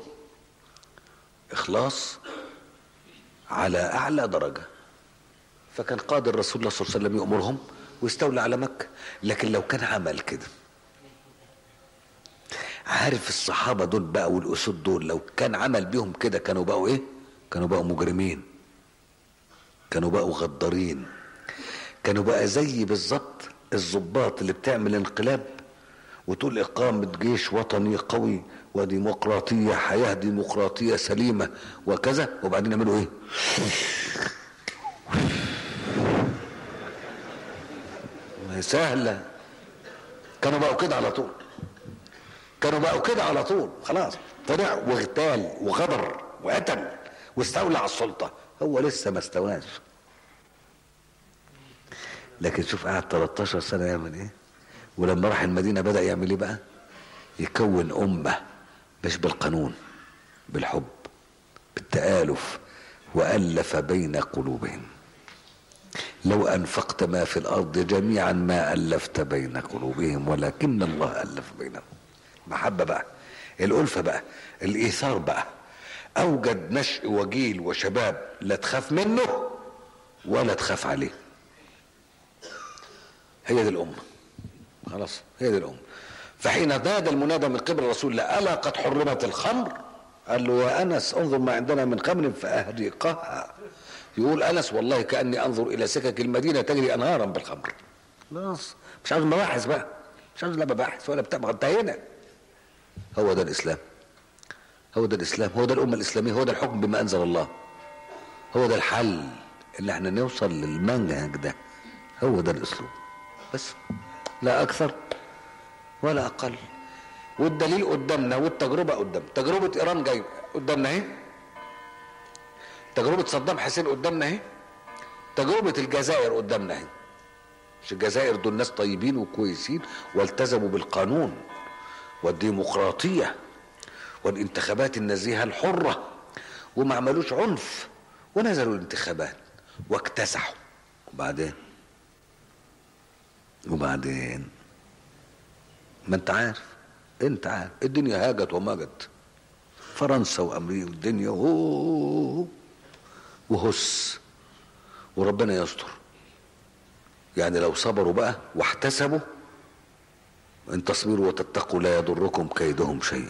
اخلاص على اعلى درجه فكان قادر رسول الله صلى الله عليه وسلم يامرهم ويستولى على مكه لكن لو كان عمل كده عارف الصحابه دول بقى والاسود دول لو كان عمل بيهم كده كانوا بقوا ايه كانوا بقوا مجرمين كانوا بقوا غدارين كانوا بقى زي بالظبط الضباط اللي بتعمل انقلاب وتقول إقامة جيش وطني قوي وديمقراطية حياة ديمقراطية سليمة وكذا وبعدين يعملوا إيه؟ ما هي سهلة كانوا بقوا كده على طول كانوا بقوا كده على طول خلاص طلع واغتال وغدر وقتل واستولى على السلطة هو لسه ما استواش لكن شوف قعد 13 سنة يعمل ايه ولما راح المدينة بدأ يعمل ايه بقى يكون أمة مش بالقانون بالحب بالتآلف وألف بين قلوبهم لو أنفقت ما في الأرض جميعا ما ألفت بين قلوبهم ولكن الله ألف بينهم محبة بقى الألفة بقى الإيثار بقى أوجد نشء وجيل وشباب لا تخاف منه ولا تخاف عليه هي دي الأمة خلاص هي دي الأمة فحين نادى المنادى من قبل رسول الله ألا قد حرمت الخمر قال له يا أنس انظر ما عندنا من خمر فأهرقها يقول أنس والله كأني أنظر إلى سكك المدينة تجري أنهارا بالخمر خلاص مش عاوز مباحث بقى مش عاوز لا مباحث ولا بتاع انتهينا هو ده الإسلام هو ده الإسلام هو ده الأمة الإسلامية هو ده الحكم بما أنزل الله هو ده الحل اللي احنا نوصل للمنهج ده هو ده الأسلوب بس لا أكثر ولا أقل والدليل قدامنا والتجربة قدام تجربة إيران جاية قدامنا اهي تجربة صدام حسين قدامنا اهي تجربة الجزائر قدامنا اهي مش الجزائر دول ناس طيبين وكويسين والتزموا بالقانون والديمقراطية والانتخابات النزيهة الحرة وما عملوش عنف ونزلوا الانتخابات واكتسحوا وبعدين وبعدين ما انت عارف انت عارف الدنيا هاجت وماجت فرنسا وامريكا والدنيا هو وهس وربنا يستر يعني لو صبروا بقى واحتسبوا ان تصبروا وتتقوا لا يضركم كيدهم شيء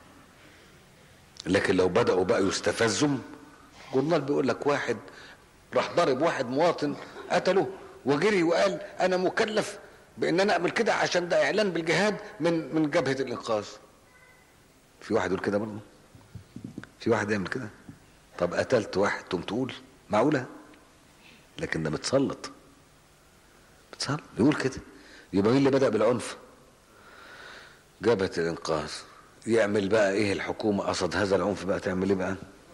لكن لو بدأوا بقى يستفزوا جورنال بيقول لك واحد راح ضرب واحد مواطن قتله وجري وقال انا مكلف بان انا اعمل كده عشان ده اعلان بالجهاد من من جبهه الانقاذ في واحد يقول كده برضه في واحد يعمل كده طب قتلت واحد تقوم تقول معقوله لكن ده متسلط متسلط يقول كده يبقى مين اللي بدا بالعنف جبهه الانقاذ يعمل بقى ايه الحكومه قصد هذا العنف بقى تعمل ايه بقى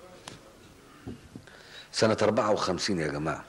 سنه 54 يا جماعه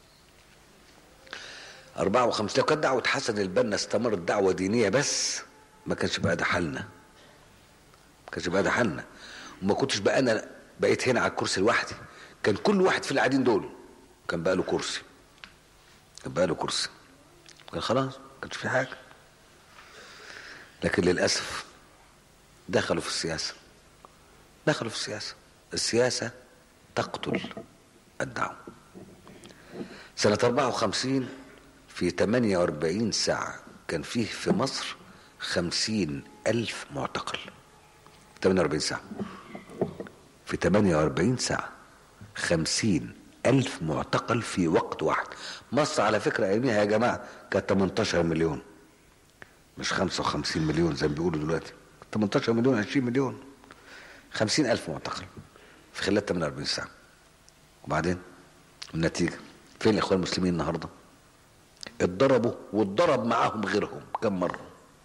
54 لو كانت دعوة حسن البنا استمرت دعوة دينية بس ما كانش بقى ده حالنا ما كانش بقى ده حالنا وما كنتش بقى انا بقيت هنا على الكرسي لوحدي كان كل واحد في القاعدين دول كان بقى له كرسي كان بقى له كرسي كان خلاص ما كانش في حاجه لكن للاسف دخلوا في السياسه دخلوا في السياسه السياسه تقتل الدعوه سنه 54 في 48 ساعه كان فيه في مصر خمسين ألف معتقل 48 ساعة في 48 ساعة خمسين ألف معتقل في وقت واحد مصر على فكرة أياميها يا جماعة كانت 18 مليون مش 55 مليون زي ما بيقولوا دلوقتي 18 مليون 20 مليون 50 ألف معتقل في خلال 48 ساعة وبعدين النتيجة فين الإخوان المسلمين النهاردة اتضربوا واتضرب معاهم غيرهم كم مرة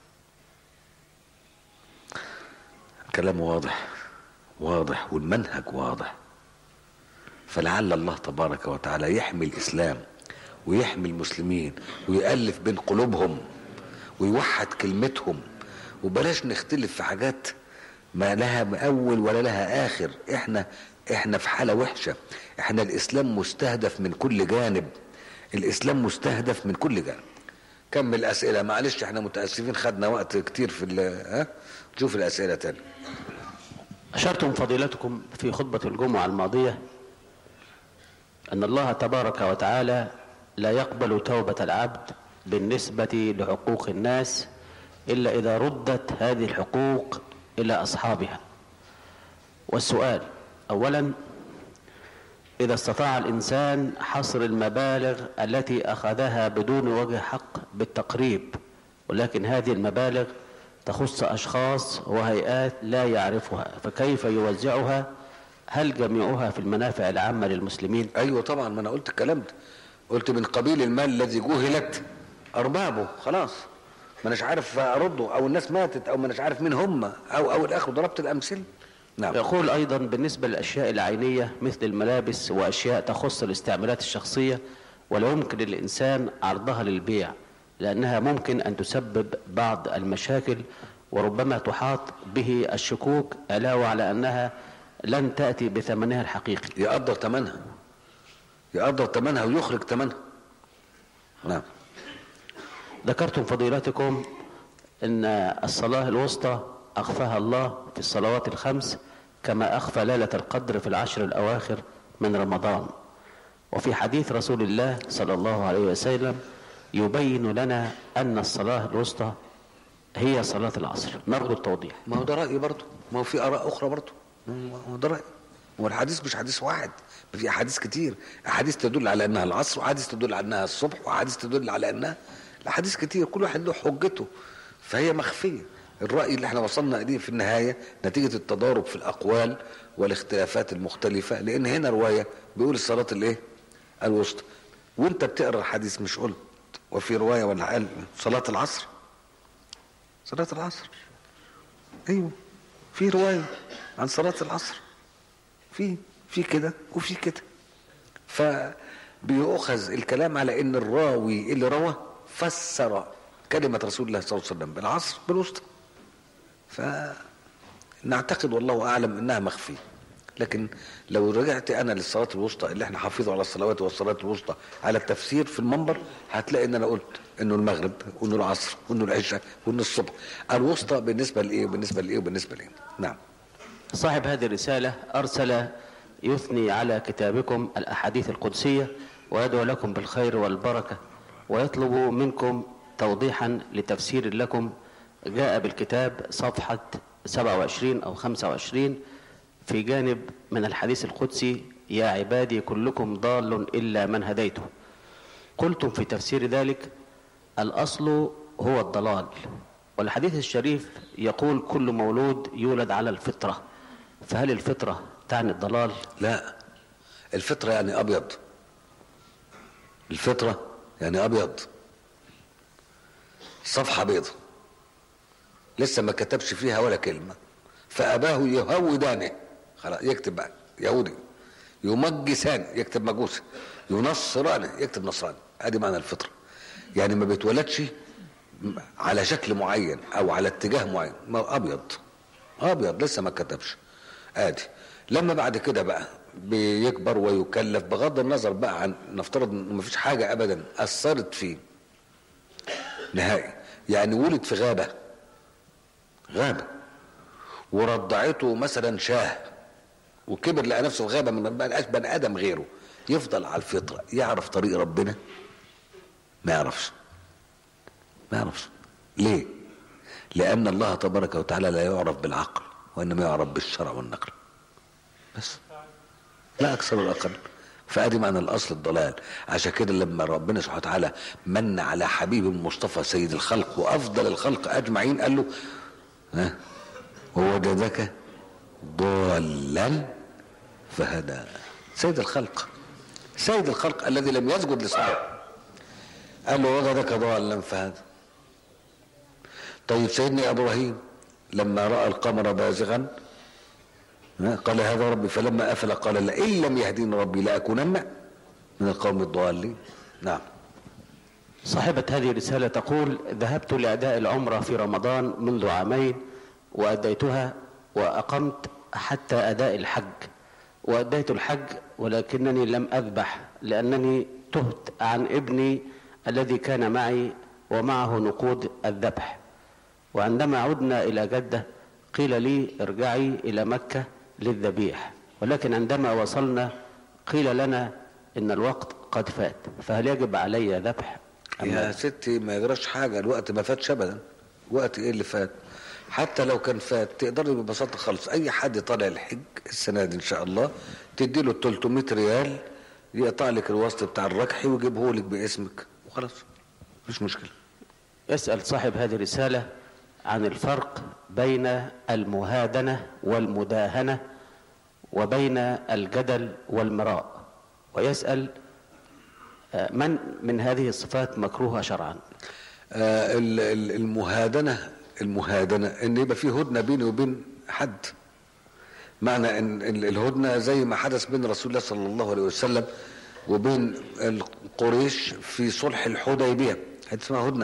كلام واضح واضح والمنهج واضح فلعل الله تبارك وتعالى يحمي الإسلام ويحمي المسلمين ويألف بين قلوبهم ويوحد كلمتهم وبلاش نختلف في حاجات ما لها أول ولا لها آخر احنا احنا في حالة وحشة احنا الإسلام مستهدف من كل جانب الإسلام مستهدف من كل جانب كمل الأسئلة معلش احنا متأسفين خدنا وقت كتير في ال- ها شوف الأسئلة تاني أشرتم فضيلتكم في خطبة الجمعة الماضية أن الله تبارك وتعالى لا يقبل توبة العبد بالنسبة لحقوق الناس إلا إذا ردت هذه الحقوق إلى أصحابها والسؤال أولا إذا استطاع الإنسان حصر المبالغ التي أخذها بدون وجه حق بالتقريب ولكن هذه المبالغ تخص أشخاص وهيئات لا يعرفها فكيف يوزعها هل جميعها في المنافع العامة للمسلمين ايوه طبعا ما انا قلت الكلام ده قلت من قبيل المال الذي جهلت اربابه خلاص ما اناش عارف ارده او الناس ماتت او ما اناش عارف مين هم او او الاخر ضربت الامثله نعم يقول أيضا بالنسبة للأشياء العينية مثل الملابس وأشياء تخص الاستعمالات الشخصية ولا يمكن للإنسان عرضها للبيع لأنها ممكن أن تسبب بعض المشاكل وربما تحاط به الشكوك علاوة على أنها لن تأتي بثمنها الحقيقي يقدر ثمنها يقدر ثمنها ويخرج ثمنها نعم ذكرتم فضيلتكم أن الصلاة الوسطى أخفاها الله في الصلوات الخمس كما أخفى ليلة القدر في العشر الأواخر من رمضان وفي حديث رسول الله صلى الله عليه وسلم يبين لنا أن الصلاة الوسطى هي صلاة العصر نرجو التوضيح ما هو ده رأي برضه ما هو في آراء أخرى برضه ما هو ده رأي هو الحديث مش حديث واحد في أحاديث كتير أحاديث تدل على أنها العصر وأحاديث تدل على أنها الصبح وأحاديث تدل على أنها الأحاديث كتير كل واحد له حجته فهي مخفية الرأي اللي احنا وصلنا إليه في النهاية نتيجة التضارب في الأقوال والاختلافات المختلفة لأن هنا رواية بيقول الصلاة الإيه؟ الوسطى وأنت بتقرأ الحديث مش قلت وفي رواية ولا قال صلاة العصر صلاة العصر ايوه في روايه عن صلاه العصر في في كده وفي كده فبيؤخذ الكلام على ان الراوي اللي روى فسر كلمه رسول الله صلى الله عليه وسلم بالعصر بالوسطى فنعتقد والله اعلم انها مخفيه لكن لو رجعت انا للصلاه الوسطى اللي احنا حافظوا على الصلوات والصلاه الوسطى على التفسير في المنبر هتلاقي ان انا قلت انه المغرب وانه العصر وانه العشاء وانه الصبح الوسطى بالنسبه لايه وبالنسبه لايه وبالنسبه لايه نعم صاحب هذه الرسالة أرسل يثني على كتابكم الأحاديث القدسية ويدعو لكم بالخير والبركة ويطلب منكم توضيحا لتفسير لكم جاء بالكتاب صفحة 27 أو 25 في جانب من الحديث القدسي يا عبادي كلكم ضال إلا من هديته قلتم في تفسير ذلك الأصل هو الضلال والحديث الشريف يقول كل مولود يولد على الفطرة فهل الفطرة تعني الضلال لا الفطره يعني ابيض الفطره يعني ابيض صفحه بيض لسه ما كتبش فيها ولا كلمه فاباه يهودانه خلاص يكتب بقى يهودي يمجسان يكتب مجوسي ينصرانه يكتب نصراني ادي معنى الفطره يعني ما بيتولدش على شكل معين او على اتجاه معين ما هو ابيض ابيض لسه ما كتبش ادي لما بعد كده بقى بيكبر ويكلف بغض النظر بقى عن نفترض ان مفيش حاجه ابدا اثرت فيه نهائي يعني ولد في غابه غابه ورضعته مثلا شاه وكبر لقى نفسه في غابه من بقى بني ادم غيره يفضل على الفطره يعرف طريق ربنا ما يعرفش ما يعرفش ليه لان الله تبارك وتعالى لا يعرف بالعقل وانما يعرف بالشرع والنقل بس لا اكثر ولا اقل فادي معنى الاصل الضلال عشان كده لما ربنا سبحانه وتعالى من على حبيب المصطفى سيد الخلق وافضل الخلق اجمعين قال له ها ووجدك ضالا فهدى سيد الخلق سيد الخلق الذي لم يسجد لصنم قال له وجدك ضالا فهدى طيب سيدنا ابراهيم لما راى القمر بازغا قال هذا ربي فلما افل قال لئن لم يهديني ربي لاكونن من القوم الضالين نعم صاحبة هذه الرسالة تقول ذهبت لأداء العمرة في رمضان منذ عامين وأديتها وأقمت حتى أداء الحج وأديت الحج ولكنني لم أذبح لأنني تهت عن ابني الذي كان معي ومعه نقود الذبح وعندما عدنا إلى جدة قيل لي ارجعي إلى مكة للذبيح ولكن عندما وصلنا قيل لنا إن الوقت قد فات فهل يجب علي ذبح أم يا لا؟ ستي ما يجراش حاجة الوقت ما فاتش أبدا وقت إيه اللي فات حتى لو كان فات تقدري ببساطة خالص أي حد طالع الحج السنة دي إن شاء الله تدي له 300 ريال يقطع لك الوسط بتاع الركحي ويجيبه لك باسمك وخلاص مفيش مشكلة يسأل صاحب هذه الرسالة عن الفرق بين المهادنة والمداهنة وبين الجدل والمراء ويسأل آه، من من هذه الصفات مكروهة شرعا آه ال- ال- المهادنة المهادنة ان يبقى في هدنة بيني وبين حد معنى ان ال- الهدنة زي ما حدث بين رسول الله صلى الله عليه وسلم وبين القريش في صلح الحديبية هذه اسمها هدنة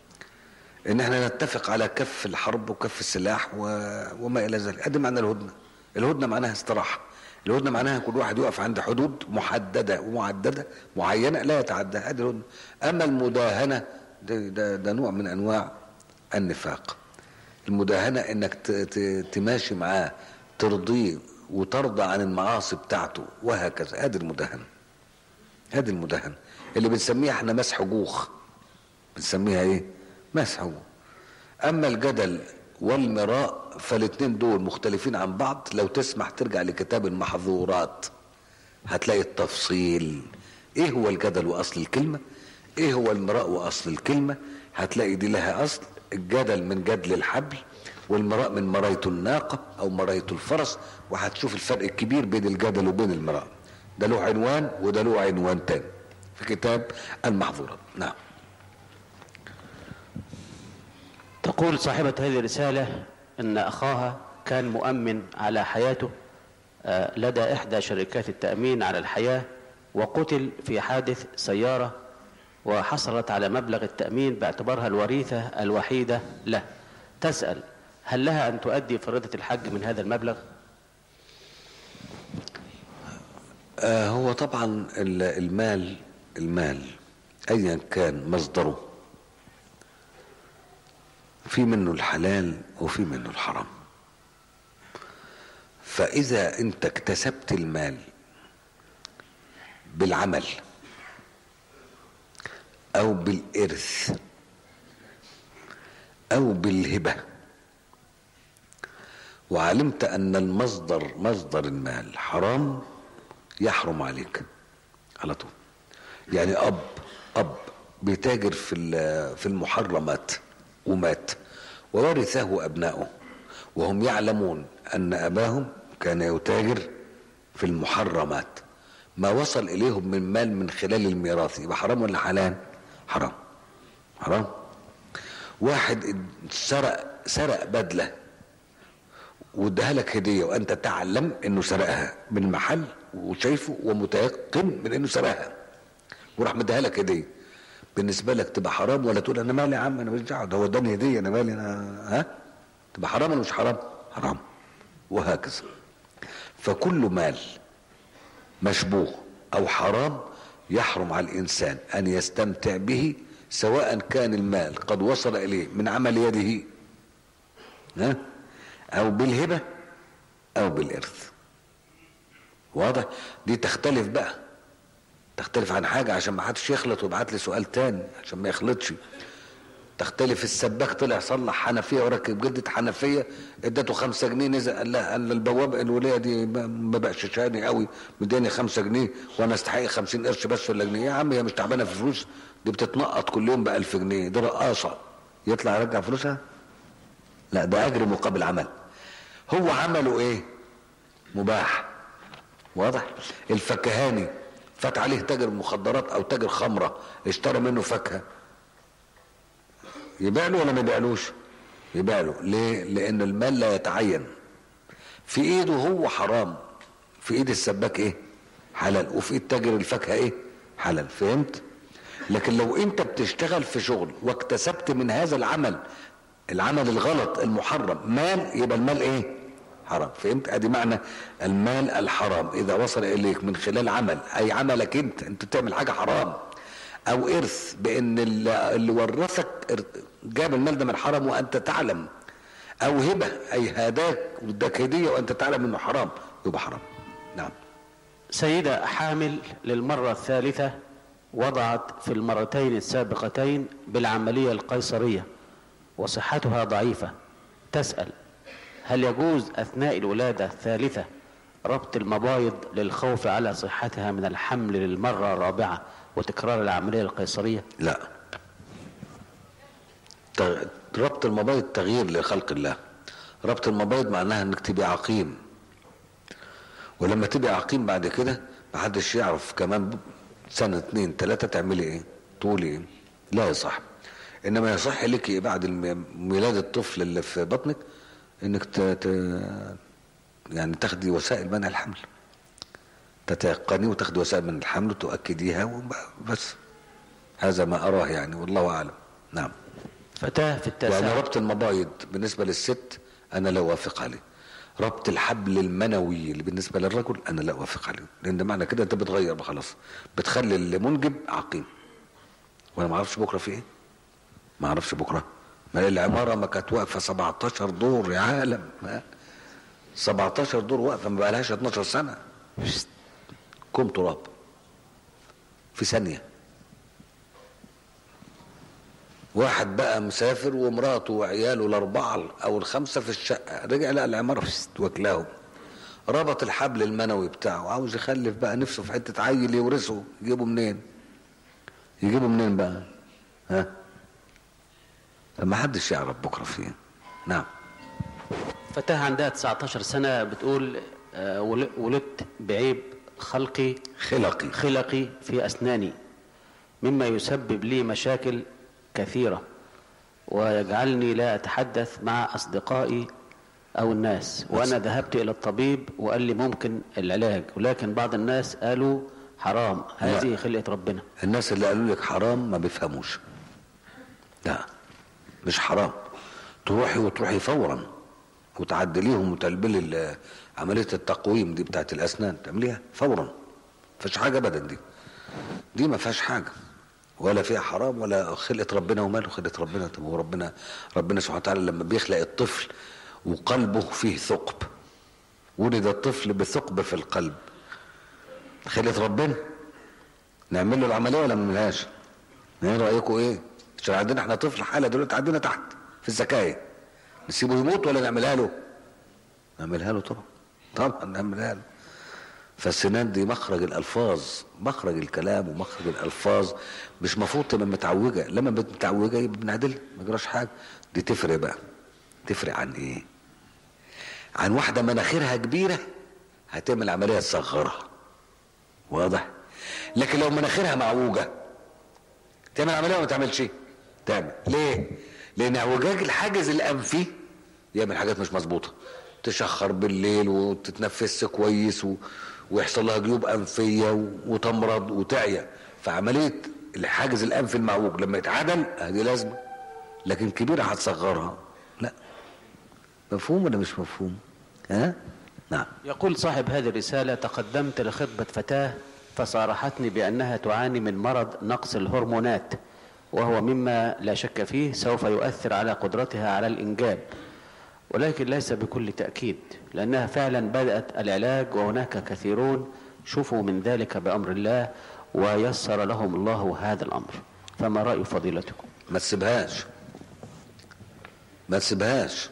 ان احنا نتفق على كف الحرب وكف السلاح و... وما الى ذلك ادي معنى الهدنة الهدنة معناها استراحة الهدنة معناها كل واحد يقف عند حدود محددة ومعددة معينة لا يتعداها ادي الهدنة اما المداهنة ده, ده, ده نوع من انواع النفاق المداهنة انك ت- ت- تماشي معاه ترضيه وترضى عن المعاصي بتاعته وهكذا هذه المداهنة هذه المداهنة اللي بنسميها احنا مسح جوخ بنسميها ايه مسح جوخ اما الجدل والمراء فالاتنين دول مختلفين عن بعض لو تسمح ترجع لكتاب المحظورات هتلاقي التفصيل ايه هو الجدل واصل الكلمة ايه هو المراء واصل الكلمة هتلاقي دي لها اصل الجدل من جدل الحبل والمراء من مراية الناقة او مراية الفرس وهتشوف الفرق الكبير بين الجدل وبين المراء ده له عنوان وده له عنوان تاني في كتاب المحظورات نعم تقول صاحبة هذه الرسالة أن أخاها كان مؤمن على حياته آه، لدى إحدى شركات التأمين على الحياة وقتل في حادث سيارة وحصلت على مبلغ التأمين باعتبارها الوريثة الوحيدة له تسأل هل لها أن تؤدي فريضة الحج من هذا المبلغ؟ آه هو طبعا ال- المال المال ايا كان مصدره في منه الحلال وفي منه الحرام فاذا انت اكتسبت المال بالعمل او بالارث او بالهبه وعلمت ان المصدر مصدر المال حرام يحرم عليك على طول يعني اب اب بيتاجر في ال- في المحرمات ومات وورثه ابناؤه وهم يعلمون ان اباهم كان يتاجر في المحرمات ما وصل اليهم من مال من خلال الميراث يبقى حرام ولا حلال حرام حرام واحد سرق سرق بدله واداها لك هديه وانت تعلم انه سرقها من المحل وشايفه ومتيقن من انه سرقها وراح مديها لك هديه بالنسبه لك تبقى حرام ولا تقول انا مالي يا عم انا مش دعوه ده هو اداني هديه انا مالي انا ها تبقى حرام ولا مش حرام؟ حرام وهكذا فكل مال مشبوه او حرام يحرم على الانسان ان يستمتع به سواء كان المال قد وصل اليه من عمل يده ها او بالهبه او بالارث واضح دي تختلف بقى تختلف عن حاجه عشان ما حدش يخلط ويبعت لي سؤال تاني عشان ما يخلطش تختلف السباك طلع صلح حنفيه وركب جدة حنفيه ادته خمسة جنيه نزل قال لها قال البواب الوليه دي ما- ما بقششاني قوي مداني خمسة جنيه وانا استحق 50 قرش بس ولا جنيه يا عم هي مش تعبانه في فلوس دي بتتنقط كل يوم ب 1000 جنيه دي رقاصه يطلع يرجع فلوسها لا ده اجر مقابل عمل هو عمله ايه مباح واضح الفكهاني فات عليه تاجر مخدرات او تاجر خمره اشترى منه فاكهه يبيع له ولا ما يبيعلوش يبيع له ليه لان المال لا يتعين في ايده هو حرام في ايد السباك ايه حلال وفي ايد تاجر الفاكهه ايه حلال فهمت لكن لو انت بتشتغل في شغل واكتسبت من هذا العمل العمل الغلط المحرم مال يبقى المال ايه حرام فهمت ادي معنى المال الحرام اذا وصل اليك من خلال عمل اي عملك انت انت بتعمل حاجه حرام او ارث بان اللي اللي ورثك ار- جاب المال ده من حرام وانت تعلم او هبه اي هداك واداك هديه وانت تعلم انه حرام يبقى حرام نعم سيدة حامل للمرة الثالثة وضعت في المرتين السابقتين بالعملية القيصرية وصحتها ضعيفة تسأل هل يجوز أثناء الولادة الثالثة ربط المبايض للخوف على صحتها من الحمل للمرة الرابعة وتكرار العملية القيصرية لا تغ- ربط المبايض تغيير لخلق الله ربط المبايض معناها انك تبقى عقيم ولما تبقى عقيم بعد كده محدش يعرف كمان ب- سنة اتنين تلاتة تعملي ايه تقولي ايه لا يصح انما يصح لك بعد الم- ولادة الطفل اللي في بطنك انك ت... ت... يعني تاخدي وسائل منع الحمل تتيقني وتاخدي وسائل من الحمل وتؤكديها وبس هذا ما أراه يعني والله أعلم نعم فتاة في يعني التاسعة ربط المبايض بالنسبة للست أنا لا أوافق عليه ربط الحبل المنوي اللي بالنسبة للرجل أنا لا أوافق عليه لأن معنى كده أنت بتغير بقى خلاص بتخلي المنجب عقيم وأنا ما أعرفش بكرة في إيه ما أعرفش بكرة ما العمارة ما كانت واقفة 17 دور يا عالم ما 17 دور واقفة ما بقالهاش 12 سنة كوم تراب في ثانية واحد بقى مسافر ومراته وعياله الأربعة أو الخمسة في الشقة رجع لقى العمارة فست واكلاهم ربط الحبل المنوي بتاعه عاوز يخلف بقى نفسه في حتة عيل يورثه يجيبه منين يجيبه منين بقى ها ما حدش يعرف بكرة فين نعم فتاة عندها 19 سنة بتقول آه، ول- ولدت بعيب خلقي خلقي خلقي في أسناني مما يسبب لي مشاكل كثيرة ويجعلني لا أتحدث مع أصدقائي أو الناس وأنا ذهبت إلى الطبيب وقال لي ممكن العلاج ولكن بعض الناس قالوا حرام هذه خلقة ربنا الناس اللي قالوا لك حرام ما بيفهموش لا مش حرام تروحي وتروحي فورا وتعدليهم وتلبلي ال- عملية التقويم دي بتاعت الأسنان تعمليها فورا فيش حاجة أبدا دي دي ما فيهاش حاجة ولا فيها حرام ولا خلقة ربنا وماله خلقة ربنا طب هو ربنا ربنا سبحانه وتعالى لما بيخلق الطفل وقلبه فيه ثقب ولد الطفل بثقب في القلب خلقة ربنا نعمل له العمليه ولا ما نعملهاش؟ ايه رايكم ايه؟ عشان عندنا احنا طفل حاله دلوقتي عندنا تحت في الزكايه نسيبه يموت ولا نعملها له؟ نعملها له طبعا طبعا نعملها له فالسنان دي مخرج الالفاظ مخرج الكلام ومخرج الالفاظ مش مفروض تبقى متعوجه لما بت- متعوجه يبقى بنعدلها ما يجراش حاجه دي تفرق بقى تفرق عن ايه؟ عن واحده مناخيرها كبيره هتعمل عمليه تصغرها واضح لكن لو مناخيرها معوجه تعمل عمليه ولا ما تعملش تعمل ليه لان اعوجاج الحاجز الانفي يعمل حاجات مش مظبوطه تشخر بالليل وتتنفس كويس و... ويحصل لها جيوب انفيه و... وتمرض وتعيا فعمليه الحاجز الانفي المعوج لما يتعدل هذه لازمه لكن كبيره هتصغرها لا مفهوم ولا مش مفهوم ها نعم يقول صاحب هذه الرسالة تقدمت لخطبة فتاة فصارحتني بأنها تعاني من مرض نقص الهرمونات وهو مما لا شك فيه سوف يؤثر على قدرتها على الإنجاب ولكن ليس بكل تأكيد لأنها فعلا بدأت العلاج وهناك كثيرون شفوا من ذلك بأمر الله ويسر لهم الله هذا الأمر فما رأي فضيلتكم ما تسيبهاش ما تسيبهاش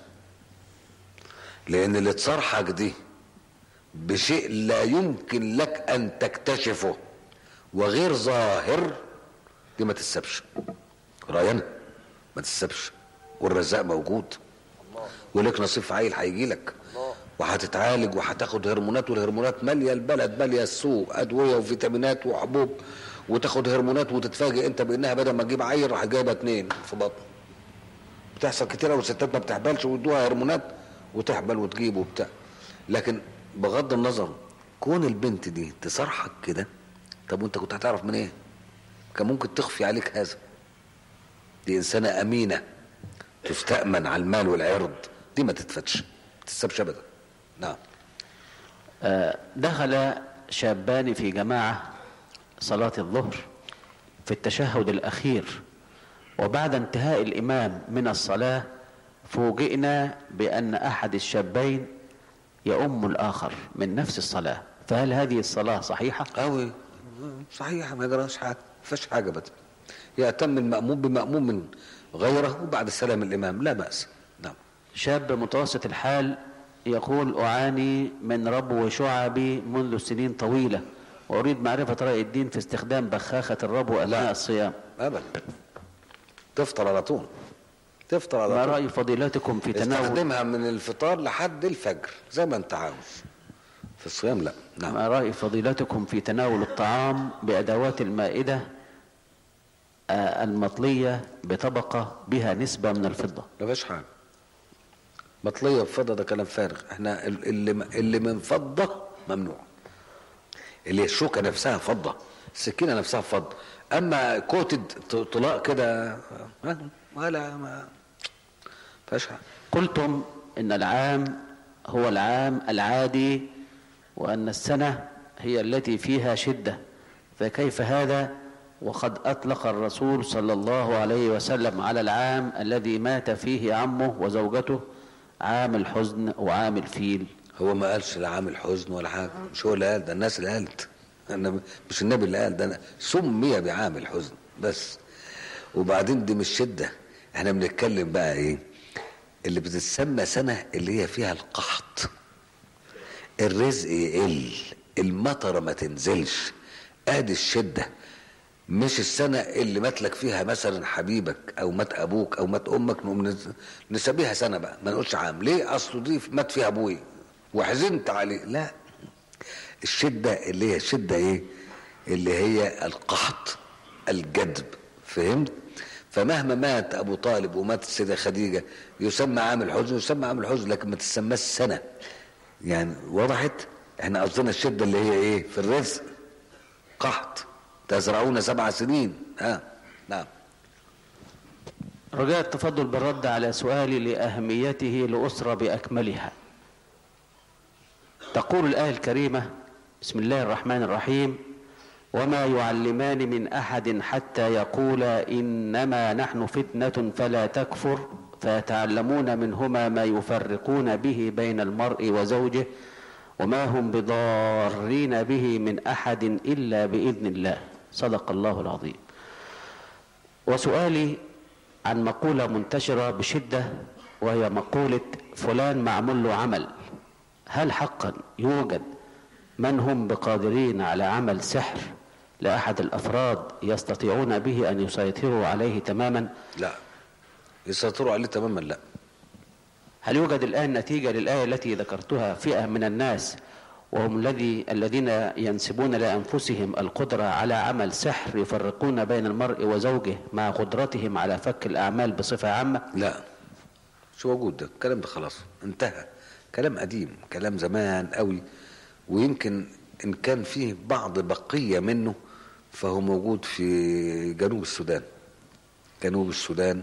لان اللي تصرحك دي بشيء لا يمكن لك ان تكتشفه وغير ظاهر دي ما تسبش راينا ما تسبش والرزاق موجود ولك نصيب في عيل هيجي لك وهتتعالج وهتاخد هرمونات والهرمونات ماليه البلد ماليه السوق ادويه وفيتامينات وحبوب وتاخد هرمونات وتتفاجئ انت بانها بدل ما تجيب عيل راح جايبه اتنين في بطن بتحصل كتير قوي الستات ما بتحبلش ويدوها هرمونات وتحبل وتجيب وبتاع لكن بغض النظر كون البنت دي تصرحك كده طب وانت كنت هتعرف من ايه كان ممكن تخفي عليك هذا دي انسانه امينه تستأمن على المال والعرض دي ما تتفتش ما تتسابش ابدا نعم آه، دخل شابان في جماعة صلاة الظهر في التشهد الأخير وبعد انتهاء الإمام من الصلاة فوجئنا بأن أحد الشابين يؤم الآخر من نفس الصلاة فهل هذه الصلاة صحيحة؟ قوي صحيح ما يجراش حاجه ما فيش حاجه ابدا يأتم المأموم بمأموم من غيره وبعد سلام الإمام لا بأس نعم شاب متوسط الحال يقول أعاني من ربو شعبي منذ سنين طويلة وأريد معرفة رأي الدين في استخدام بخاخة الربو أثناء لا. الصيام أبدا تفطر على طول تفطر على ما طول رأي فضيلتكم في تناول استخدمها من الفطار لحد الفجر زي ما انت عاوز في الصيام لا نعم ما رأي فضيلتكم في تناول الطعام بأدوات المائدة آه، المطلية بطبقة بها نسبة من الفضة ما فيش حاجه مطليه بفضه ده كلام فارغ احنا ال- اللي اللي من فضه ممنوع اللي الشوكه نفسها فضه السكينه نفسها فضه اما كوتد ط- طلاق كده آه، ولا ما فيهاش حاجه قلتم إن العام هو العام العادي وأن السنة هي التي فيها شدة فكيف هذا وقد أطلق الرسول صلى الله عليه وسلم على العام الذي مات فيه عمه وزوجته عام الحزن وعام الفيل هو ما قالش لا عامل حزن ولا حاجه مش هو اللي قال ده الناس اللي قالت انا مش النبي اللي قال ده أنا سمي بعامل حزن بس وبعدين دي مش شده احنا بنتكلم بقى ايه اللي بتتسمى سنه اللي هي فيها القحط الرزق يقل المطره ما تنزلش ادي الشده مش السنة اللي مات لك فيها مثلا حبيبك أو مات أبوك أو مات أمك نقوم نس- نسميها سنة بقى ما نقولش عام ليه أصله دي مات فيها أبوي وحزنت عليه لا الشدة اللي هي الشدة إيه اللي هي القحط الجدب فهمت فمهما مات أبو طالب ومات السيدة خديجة يسمى عامل حزن يسمى عامل حزن لكن ما تسماش سنة يعني وضحت احنا قصدنا الشدة اللي هي ايه في الرزق قحط تزرعون سبع سنين ها نعم رجاء التفضل بالرد على سؤالي لأهميته لأسرة بأكملها تقول الآية الكريمة بسم الله الرحمن الرحيم وما يعلمان من أحد حتى يقولا إنما نحن فتنة فلا تكفر فيتعلمون منهما ما يفرقون به بين المرء وزوجه وما هم بضارين به من أحد إلا بإذن الله صدق الله العظيم وسؤالي عن مقولة منتشرة بشدة وهي مقولة فلان معمول له عمل هل حقا يوجد من هم بقادرين على عمل سحر لأحد الأفراد يستطيعون به أن يسيطروا عليه تماما لا يسيطروا عليه تماما لا هل يوجد الآن نتيجة للآية التي ذكرتها فئة من الناس وهم الذي الذين ينسبون لأنفسهم القدرة على عمل سحر يفرقون بين المرء وزوجه مع قدرتهم على فك الأعمال بصفة عامة لا مش موجود ده الكلام ده خلاص انتهى كلام قديم كلام زمان قوي ويمكن ان كان فيه بعض بقية منه فهو موجود في جنوب السودان جنوب السودان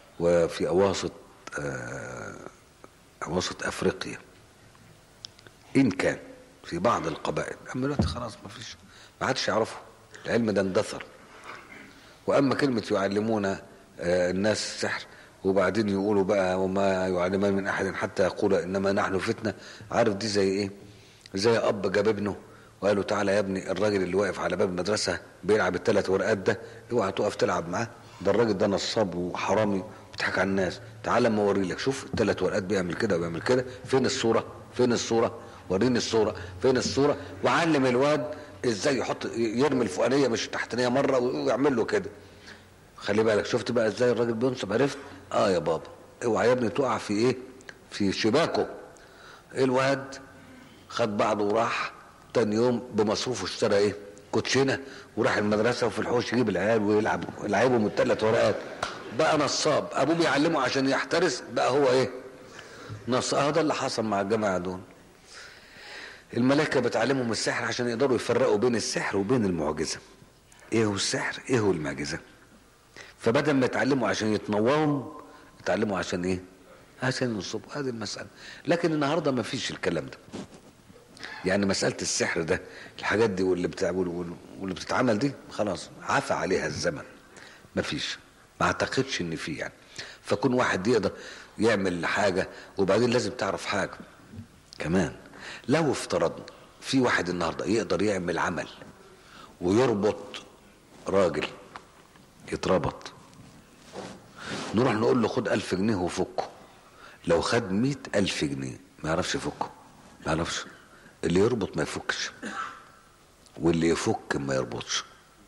وفي اواسط آه، اواسط افريقيا ان كان في بعض القبائل اما دلوقتي خلاص ما فيش ما عادش يعرفوا العلم ده اندثر واما كلمه يعلمون آه، الناس السحر وبعدين يقولوا بقى وما يعلمان من احد حتى يقول انما نحن فتنه عارف دي زي ايه زي اب جاب ابنه وقال له تعالى يا ابني الراجل اللي واقف على باب المدرسه بيلعب الثلاث ورقات ده اوعى تقف تلعب معاه ده الراجل ده نصاب وحرامي بيضحك على الناس تعالى اما اوري لك شوف الثلاث ورقات بيعمل كده وبيعمل كده فين الصوره فين الصوره وريني الصوره فين الصوره وعلم الواد ازاي يحط يرمي الفوقانيه مش التحتانيه مره ويعمل له كده خلي بالك شفت بقى ازاي الراجل بينصب عرفت اه يا بابا اوعى يا ابني تقع في ايه في شباكه الواد خد بعضه وراح تاني يوم بمصروفه اشترى ايه كوتشينه وراح المدرسه وفي الحوش يجيب العيال ويلعب يلعبهم الثلاث ورقات بقى نصاب ابوه بيعلمه عشان يحترس بقى هو ايه نصاب اه ده اللي حصل مع الجماعه دول الملائكه بتعلمهم السحر عشان يقدروا يفرقوا بين السحر وبين المعجزه ايه هو السحر ايه هو المعجزه فبدل ما يتعلموا عشان يتنوروا يتعلموا عشان ايه عشان ينصبوا هذه المسألة لكن النهاردة ما فيش الكلام ده يعني مسألة السحر ده الحاجات دي واللي بتاع واللي بتتعمل دي خلاص عفى عليها الزمن ما فيش ما اعتقدش ان في يعني فكون واحد يقدر يعمل حاجة وبعدين لازم تعرف حاجة كمان لو افترضنا في واحد النهاردة يقدر يعمل عمل ويربط راجل يتربط نروح نقول له خد ألف جنيه وفكه لو خد مئة ألف جنيه ما يعرفش يفكه ما يعرفش اللي يربط ما يفكش واللي يفك ما يربطش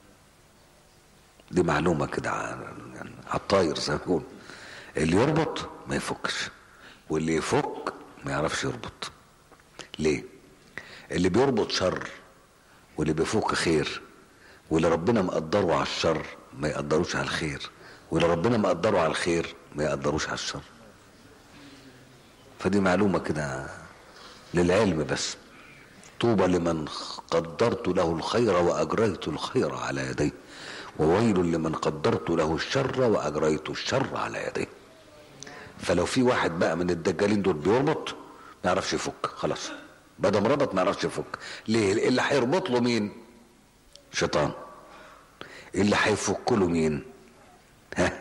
دي معلومة كده يعني على الطاير زي ما بيقول اللي يربط ما يفكش واللي يفك ما يعرفش يربط ليه اللي بيربط شر واللي بيفك خير واللي ربنا مقدره على الشر ما يقدروش على الخير واللي ربنا مقدره على الخير ما يقدروش على الشر فدي معلومة كده للعلم بس طوبى لمن قدرت له الخير وأجريت الخير على يديه وويل لمن قدرت له الشر وأجريت الشر على يديه فلو في واحد بقى من الدجالين دول بيربط ما يعرفش يفك خلاص بدل ربط ما يعرفش يفك ليه اللي هيربط له مين شيطان اللي هيفك له مين ها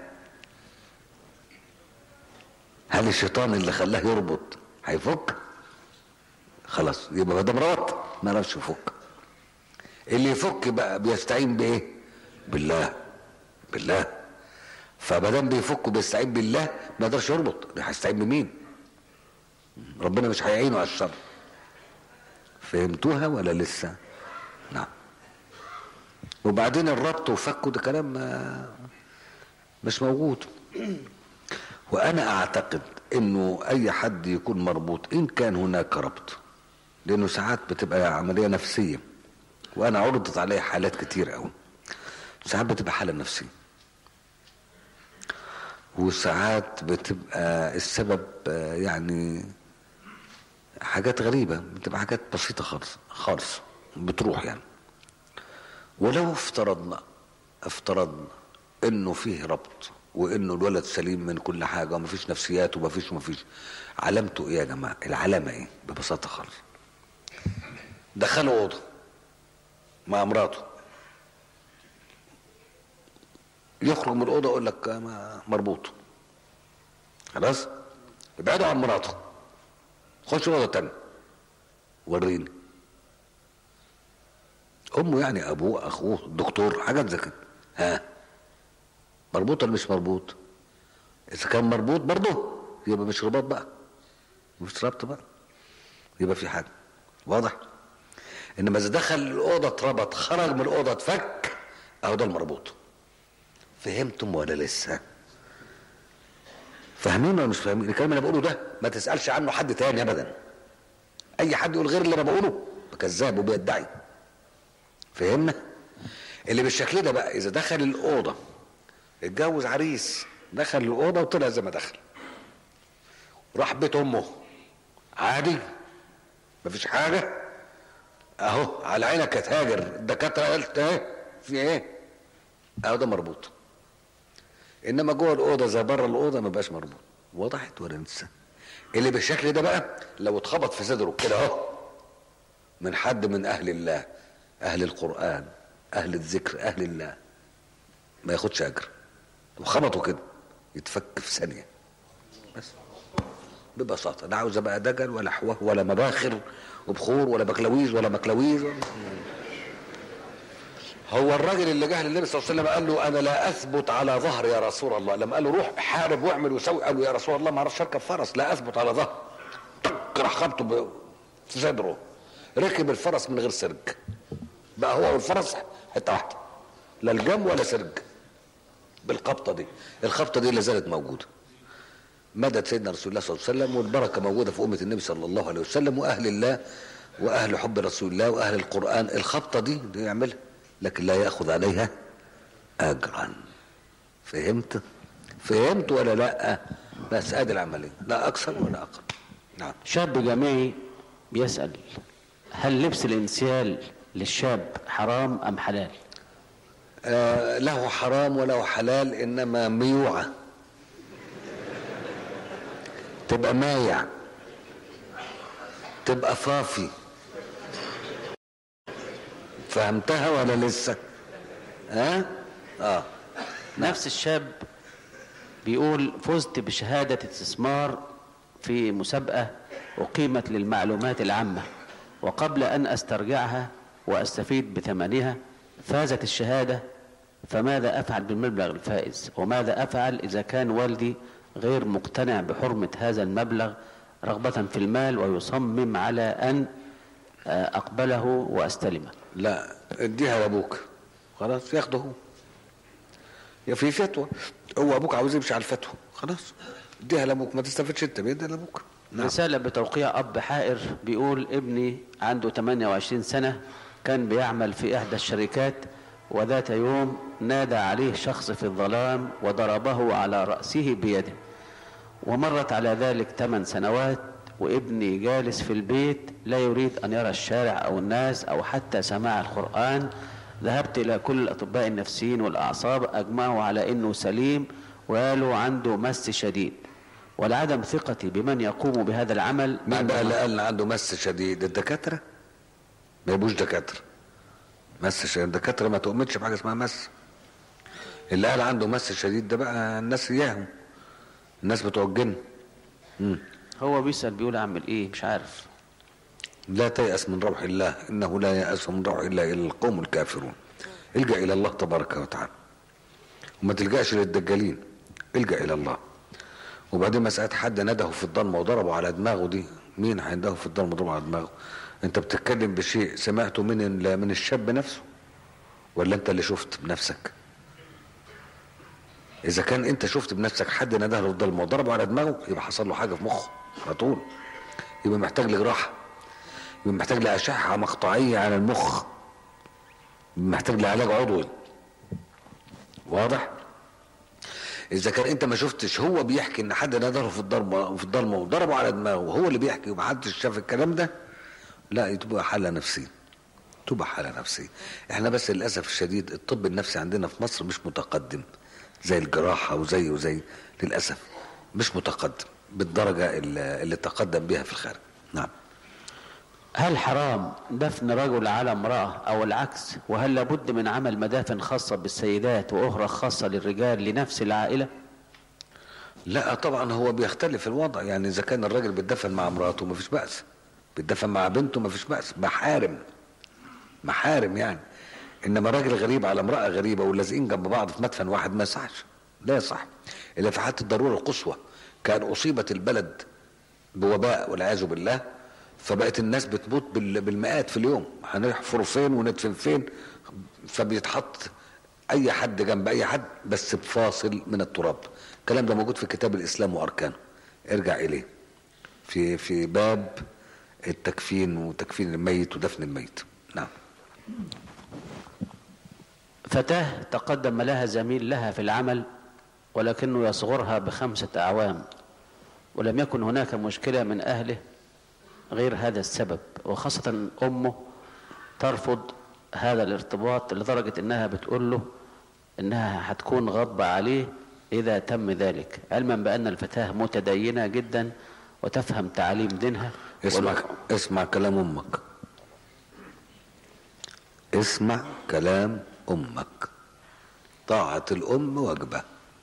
هل الشيطان اللي خلاه يربط هيفك خلاص يبقى ما دام ربط ما يعرفش يفك اللي يفك بقى بيستعين بايه بالله بالله فما دام بيفك وبيستعين بالله ما يقدرش يربط هيستعين بمين ربنا مش هيعينه على الشر فهمتوها ولا لسه نعم وبعدين الربط وفكه ده كلام مش موجود وانا اعتقد انه اي حد يكون مربوط ان كان هناك ربط لانه ساعات بتبقى عمليه نفسيه وانا عرضت عليها حالات كتير قوي ساعات بتبقى حاله نفسيه وساعات بتبقى السبب يعني حاجات غريبة بتبقى حاجات بسيطة خالص خالص بتروح يعني ولو افترضنا افترضنا انه فيه ربط وانه الولد سليم من كل حاجة ومفيش نفسيات ومفيش ومفيش علامته ايه يا جماعة العلامة ايه ببساطة خالص دخلوا اوضة مع مراته يخرج من الاوضه يقول لك مربوط خلاص ابعدوا عن مراته خش اوضه تانية وريني امه يعني ابوه اخوه الدكتور حاجات زي كده ها مربوط ولا مش مربوط اذا كان مربوط برضه يبقى مش رباط بقى مش ربط بقى يبقى في حاجه واضح انما اذا دخل الاوضه اتربط خرج من الاوضه اتفك اهو ده المربوط فهمتم ولا لسه فاهمين ولا مش فاهمين الكلام اللي بقوله ده ما تسالش عنه حد تاني ابدا اي حد يقول غير اللي انا بقوله كذاب وبيدعي فهمنا اللي بالشكل ده بقى اذا دخل الاوضه اتجوز عريس دخل الاوضه وطلع زي ما دخل راح بيت امه عادي مفيش حاجه اهو على عينك يا تاجر الدكاتره قالت ايه في ايه اهو ده مربوط انما جوه الاوضه زي بره الاوضه ما بقاش مربوط وضحت ولا لسه اللي بالشكل ده بقى لو اتخبط في صدره كده اهو من حد من اهل الله اهل القران اهل الذكر اهل الله ما ياخدش اجر وخبطوا كده يتفك في ثانيه بس ببساطه لا عاوز بقى دجل ولا حواه ولا مباخر وبخور ولا بكلاويز ولا مكلاويز ولا هو الراجل اللي جه للنبي صلى الله عليه وسلم قال له انا لا اثبت على ظهر يا رسول الله لما قال له روح حارب واعمل وسوي قال له يا رسول الله ما اعرفش اركب فرس لا اثبت على ظهر طق راح خبطه ب- في صدره ركب الفرس من غير سرج بقى هو والفرس حته واحده لا الجم ولا سرج بالخبطه دي الخبطه دي لا زالت موجوده مدد سيدنا رسول الله صلى الله عليه وسلم والبركه موجوده في امه النبي صلى الله عليه وسلم واهل الله واهل حب رسول الله واهل القران الخبطه دي دي يعملها لكن لا ياخذ عليها اجرا فهمت فهمت ولا لا بس ادي العمليه لا اكثر ولا اقل نعم شاب جامعي بيسأل هل لبس الانسيال للشاب حرام أم حلال آه له حرام وله حلال انما ميوعه تبقى مايع تبقى فافي فهمتها ولا لسه ها اه نفس الشاب بيقول فزت بشهادة استثمار في مسابقة أقيمت للمعلومات العامة وقبل أن أسترجعها وأستفيد بثمنها فازت الشهادة فماذا أفعل بالمبلغ الفائز وماذا أفعل إذا كان والدي غير مقتنع بحرمة هذا المبلغ رغبة في المال ويصمم على أن آه، أقبله وأستلمه لا اديها لابوك خلاص ياخده هو يا في فتوى هو ابوك عاوز يمشي على الفتوى خلاص اديها لابوك ما تستفدش انت بيدها لابوك نعم رسالة بتوقيع أب حائر بيقول ابني عنده 28 سنة كان بيعمل في إحدى الشركات وذات يوم نادى عليه شخص في الظلام وضربه على رأسه بيده ومرت على ذلك 8 سنوات وابني جالس في البيت لا يريد أن يرى الشارع أو الناس أو حتى سماع القرآن ذهبت إلى كل الأطباء النفسيين والأعصاب أجمعوا على أنه سليم وقالوا عنده مس شديد ولعدم ثقتي بمن يقوم بهذا العمل مين بقى اللي قال إن عنده مس شديد الدكاتره ما يبقوش دكاتره مس شديد الدكاتره ما تؤمنش بحاجه اسمها مس اللي قال عنده مس شديد ده بقى الناس اياهم الناس بتوع الجن مم. هو بيسأل بيقول أعمل إيه مش عارف لا تيأس من روح الله إنه لا يأس من روح الله إلا القوم الكافرون الجأ إلى الله تبارك وتعالى وما تلجأش للدجالين الجأ إلى الله وبعدين مسألة حد نده في الضلمة وضربه على دماغه دي مين هينده في الضلمة وضربه على دماغه انت بتتكلم بشيء سمعته من ال- من الشاب نفسه ولا انت اللي شفت بنفسك اذا كان انت شفت بنفسك حد نده له في الضلمة وضربه على دماغه يبقى حصل له حاجة في مخه على طول يبقى محتاج لجراحة يبقى محتاج لأشعة مقطعية على المخ يبقى محتاج لعلاج عضوي واضح اذا كان انت ما شفتش هو بيحكي ان حد نظره في الضربه في الضلمه وضربه على دماغه وهو اللي بيحكي ومحدش شاف الكلام ده لا تبقى حاله نفسيه تبقى حاله نفسيه احنا بس للاسف الشديد الطب النفسي عندنا في مصر مش متقدم زي الجراحه وزي وزي للاسف مش متقدم بالدرجه اللي, اللي تقدم بها في الخارج نعم هل حرام دفن رجل على امرأة أو العكس وهل لابد من عمل مدافن خاصة بالسيدات وأخرى خاصة للرجال لنفس العائلة لا طبعا هو بيختلف الوضع يعني اذا كان الراجل بيتدفن مع مراته ما فيش بأس بيتدفن مع بنته ما فيش بأس محارم محارم يعني انما راجل غريب على امرأة غريبة ولازقين جنب بعض في مدفن واحد ما يصحش لا يصح الا في حالة الضرورة القصوى كان اصيبت البلد بوباء والعياذ بالله فبقت الناس بتموت بال- بالمئات في اليوم هنحفر فين وندفن فين فبيتحط اي حد جنب اي حد بس بفاصل من التراب الكلام ده موجود في كتاب الاسلام واركانه ارجع اليه في في باب التكفين وتكفين الميت ودفن الميت نعم فتاة تقدم لها زميل لها في العمل ولكنه يصغرها بخمسة أعوام ولم يكن هناك مشكلة من أهله غير هذا السبب وخاصة أمه ترفض هذا الارتباط لدرجة أنها بتقول له أنها هتكون غضبة عليه إذا تم ذلك علما بأن الفتاة متدينة جدا وتفهم تعاليم دينها اسمع اسمع كلام امك اسمع كلام امك طاعة الام واجبة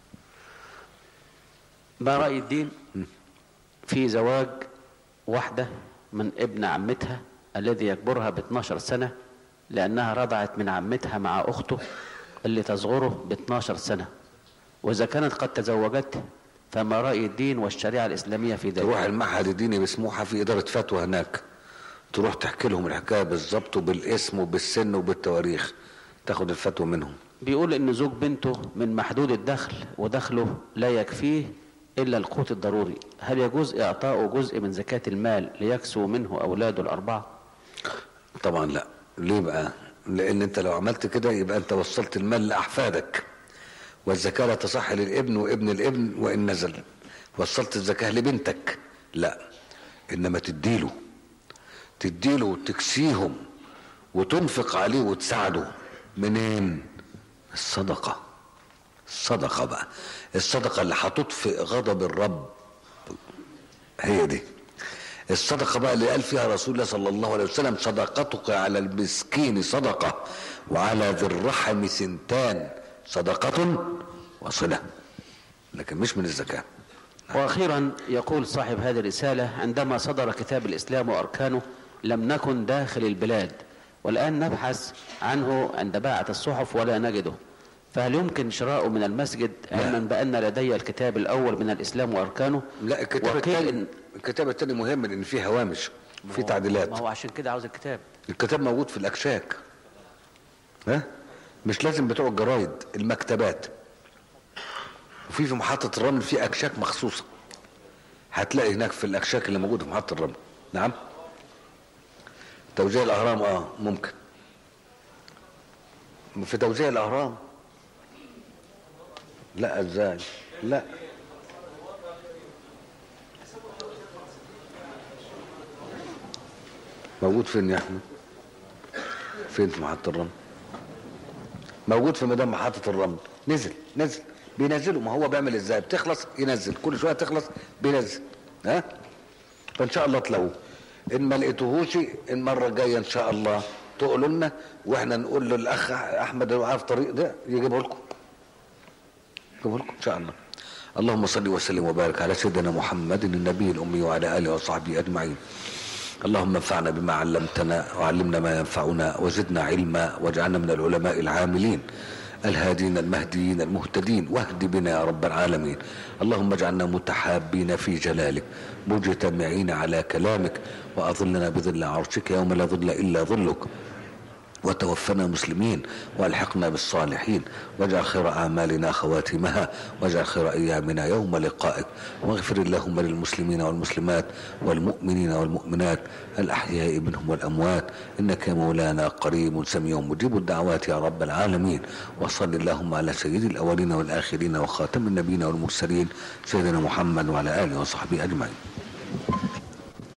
ما رأي الدين في زواج واحدة من ابن عمتها الذي يكبرها ب 12 سنة لأنها رضعت من عمتها مع أخته اللي تصغره ب 12 سنة وإذا كانت قد تزوجته فما رأي الدين والشريعة الإسلامية في تروح ذلك المعهد الديني بسموحة في إدارة فتوى هناك تروح تحكي لهم الحكاية بالظبط وبالاسم وبالسن وبالتواريخ تاخد الفتوى منهم بيقول إن زوج بنته من محدود الدخل ودخله لا يكفيه إلا القوت الضروري هل يجوز إعطاؤه جزء من زكاة المال ليكسو منه أولاده الأربعة طبعا لا ليه بقى لان انت لو عملت كده يبقى انت وصلت المال لاحفادك والزكاه لا تصح للابن وابن الابن وان نزل وصلت الزكاه لبنتك لا انما تديله تديله وتكسيهم وتنفق عليه وتساعده منين الصدقه الصدقه بقى الصدقه اللي هتطفئ غضب الرب هي دي الصدقة بقى اللي قال فيها رسول الله صلى الله عليه وسلم صدقتك على المسكين صدقة وعلى ذي الرحم سنتان صدقة وصلة لكن مش من الزكاة وأخيرا يقول صاحب هذه الرسالة عندما صدر كتاب الإسلام وأركانه لم نكن داخل البلاد والآن نبحث عنه عند باعة الصحف ولا نجده فهل يمكن شراؤه من المسجد علما بأن لدي الكتاب الأول من الإسلام وأركانه لا الكتاب وقيل التاني إن- الكتاب التاني مهم لأن فيه هوامش في ما تعديلات هو عشان كده عاوز الكتاب الكتاب موجود في الأكشاك ها مش لازم بتوع الجرايد المكتبات وفي في محطة الرمل في أكشاك مخصوصة هتلاقي هناك في الأكشاك اللي موجودة في محطة الرمل نعم توزيع الأهرام اه ممكن في توزيع الأهرام لا ازاي لا موجود فين يا احمد فين في محطة الرمل موجود في ميدان محطة الرمل نزل نزل بينزلوا ما هو بيعمل ازاي بتخلص ينزل كل شوية تخلص بينزل ها فان شاء الله تلاقوه ان ما لقيتوهوش المرة الجاية ان شاء الله تقولوا لنا واحنا نقول للاخ احمد اللي عارف الطريق ده يجيبه لكم يجيبه لكم ان شاء الله اللهم صل وسلم وبارك على سيدنا محمد النبي الامي وعلى اله وصحبه اجمعين اللهم انفعنا بما علمتنا وعلمنا ما ينفعنا وزدنا علما واجعلنا من العلماء العاملين الهادين المهديين المهتدين واهد بنا يا رب العالمين اللهم اجعلنا متحابين في جلالك مجتمعين على كلامك واظلنا بظل عرشك يوم لا ظل الا ظلك وتوفنا مسلمين والحقنا بالصالحين واجعل خير اعمالنا خواتمها واجعل خير ايامنا يوم لقائك واغفر اللهم للمسلمين والمسلمات والمؤمنين والمؤمنات الاحياء منهم والاموات انك يا مولانا قريب سميع مجيب الدعوات يا رب العالمين وصل اللهم على سيد الاولين والاخرين وخاتم النبيين والمرسلين سيدنا محمد وعلى اله وصحبه اجمعين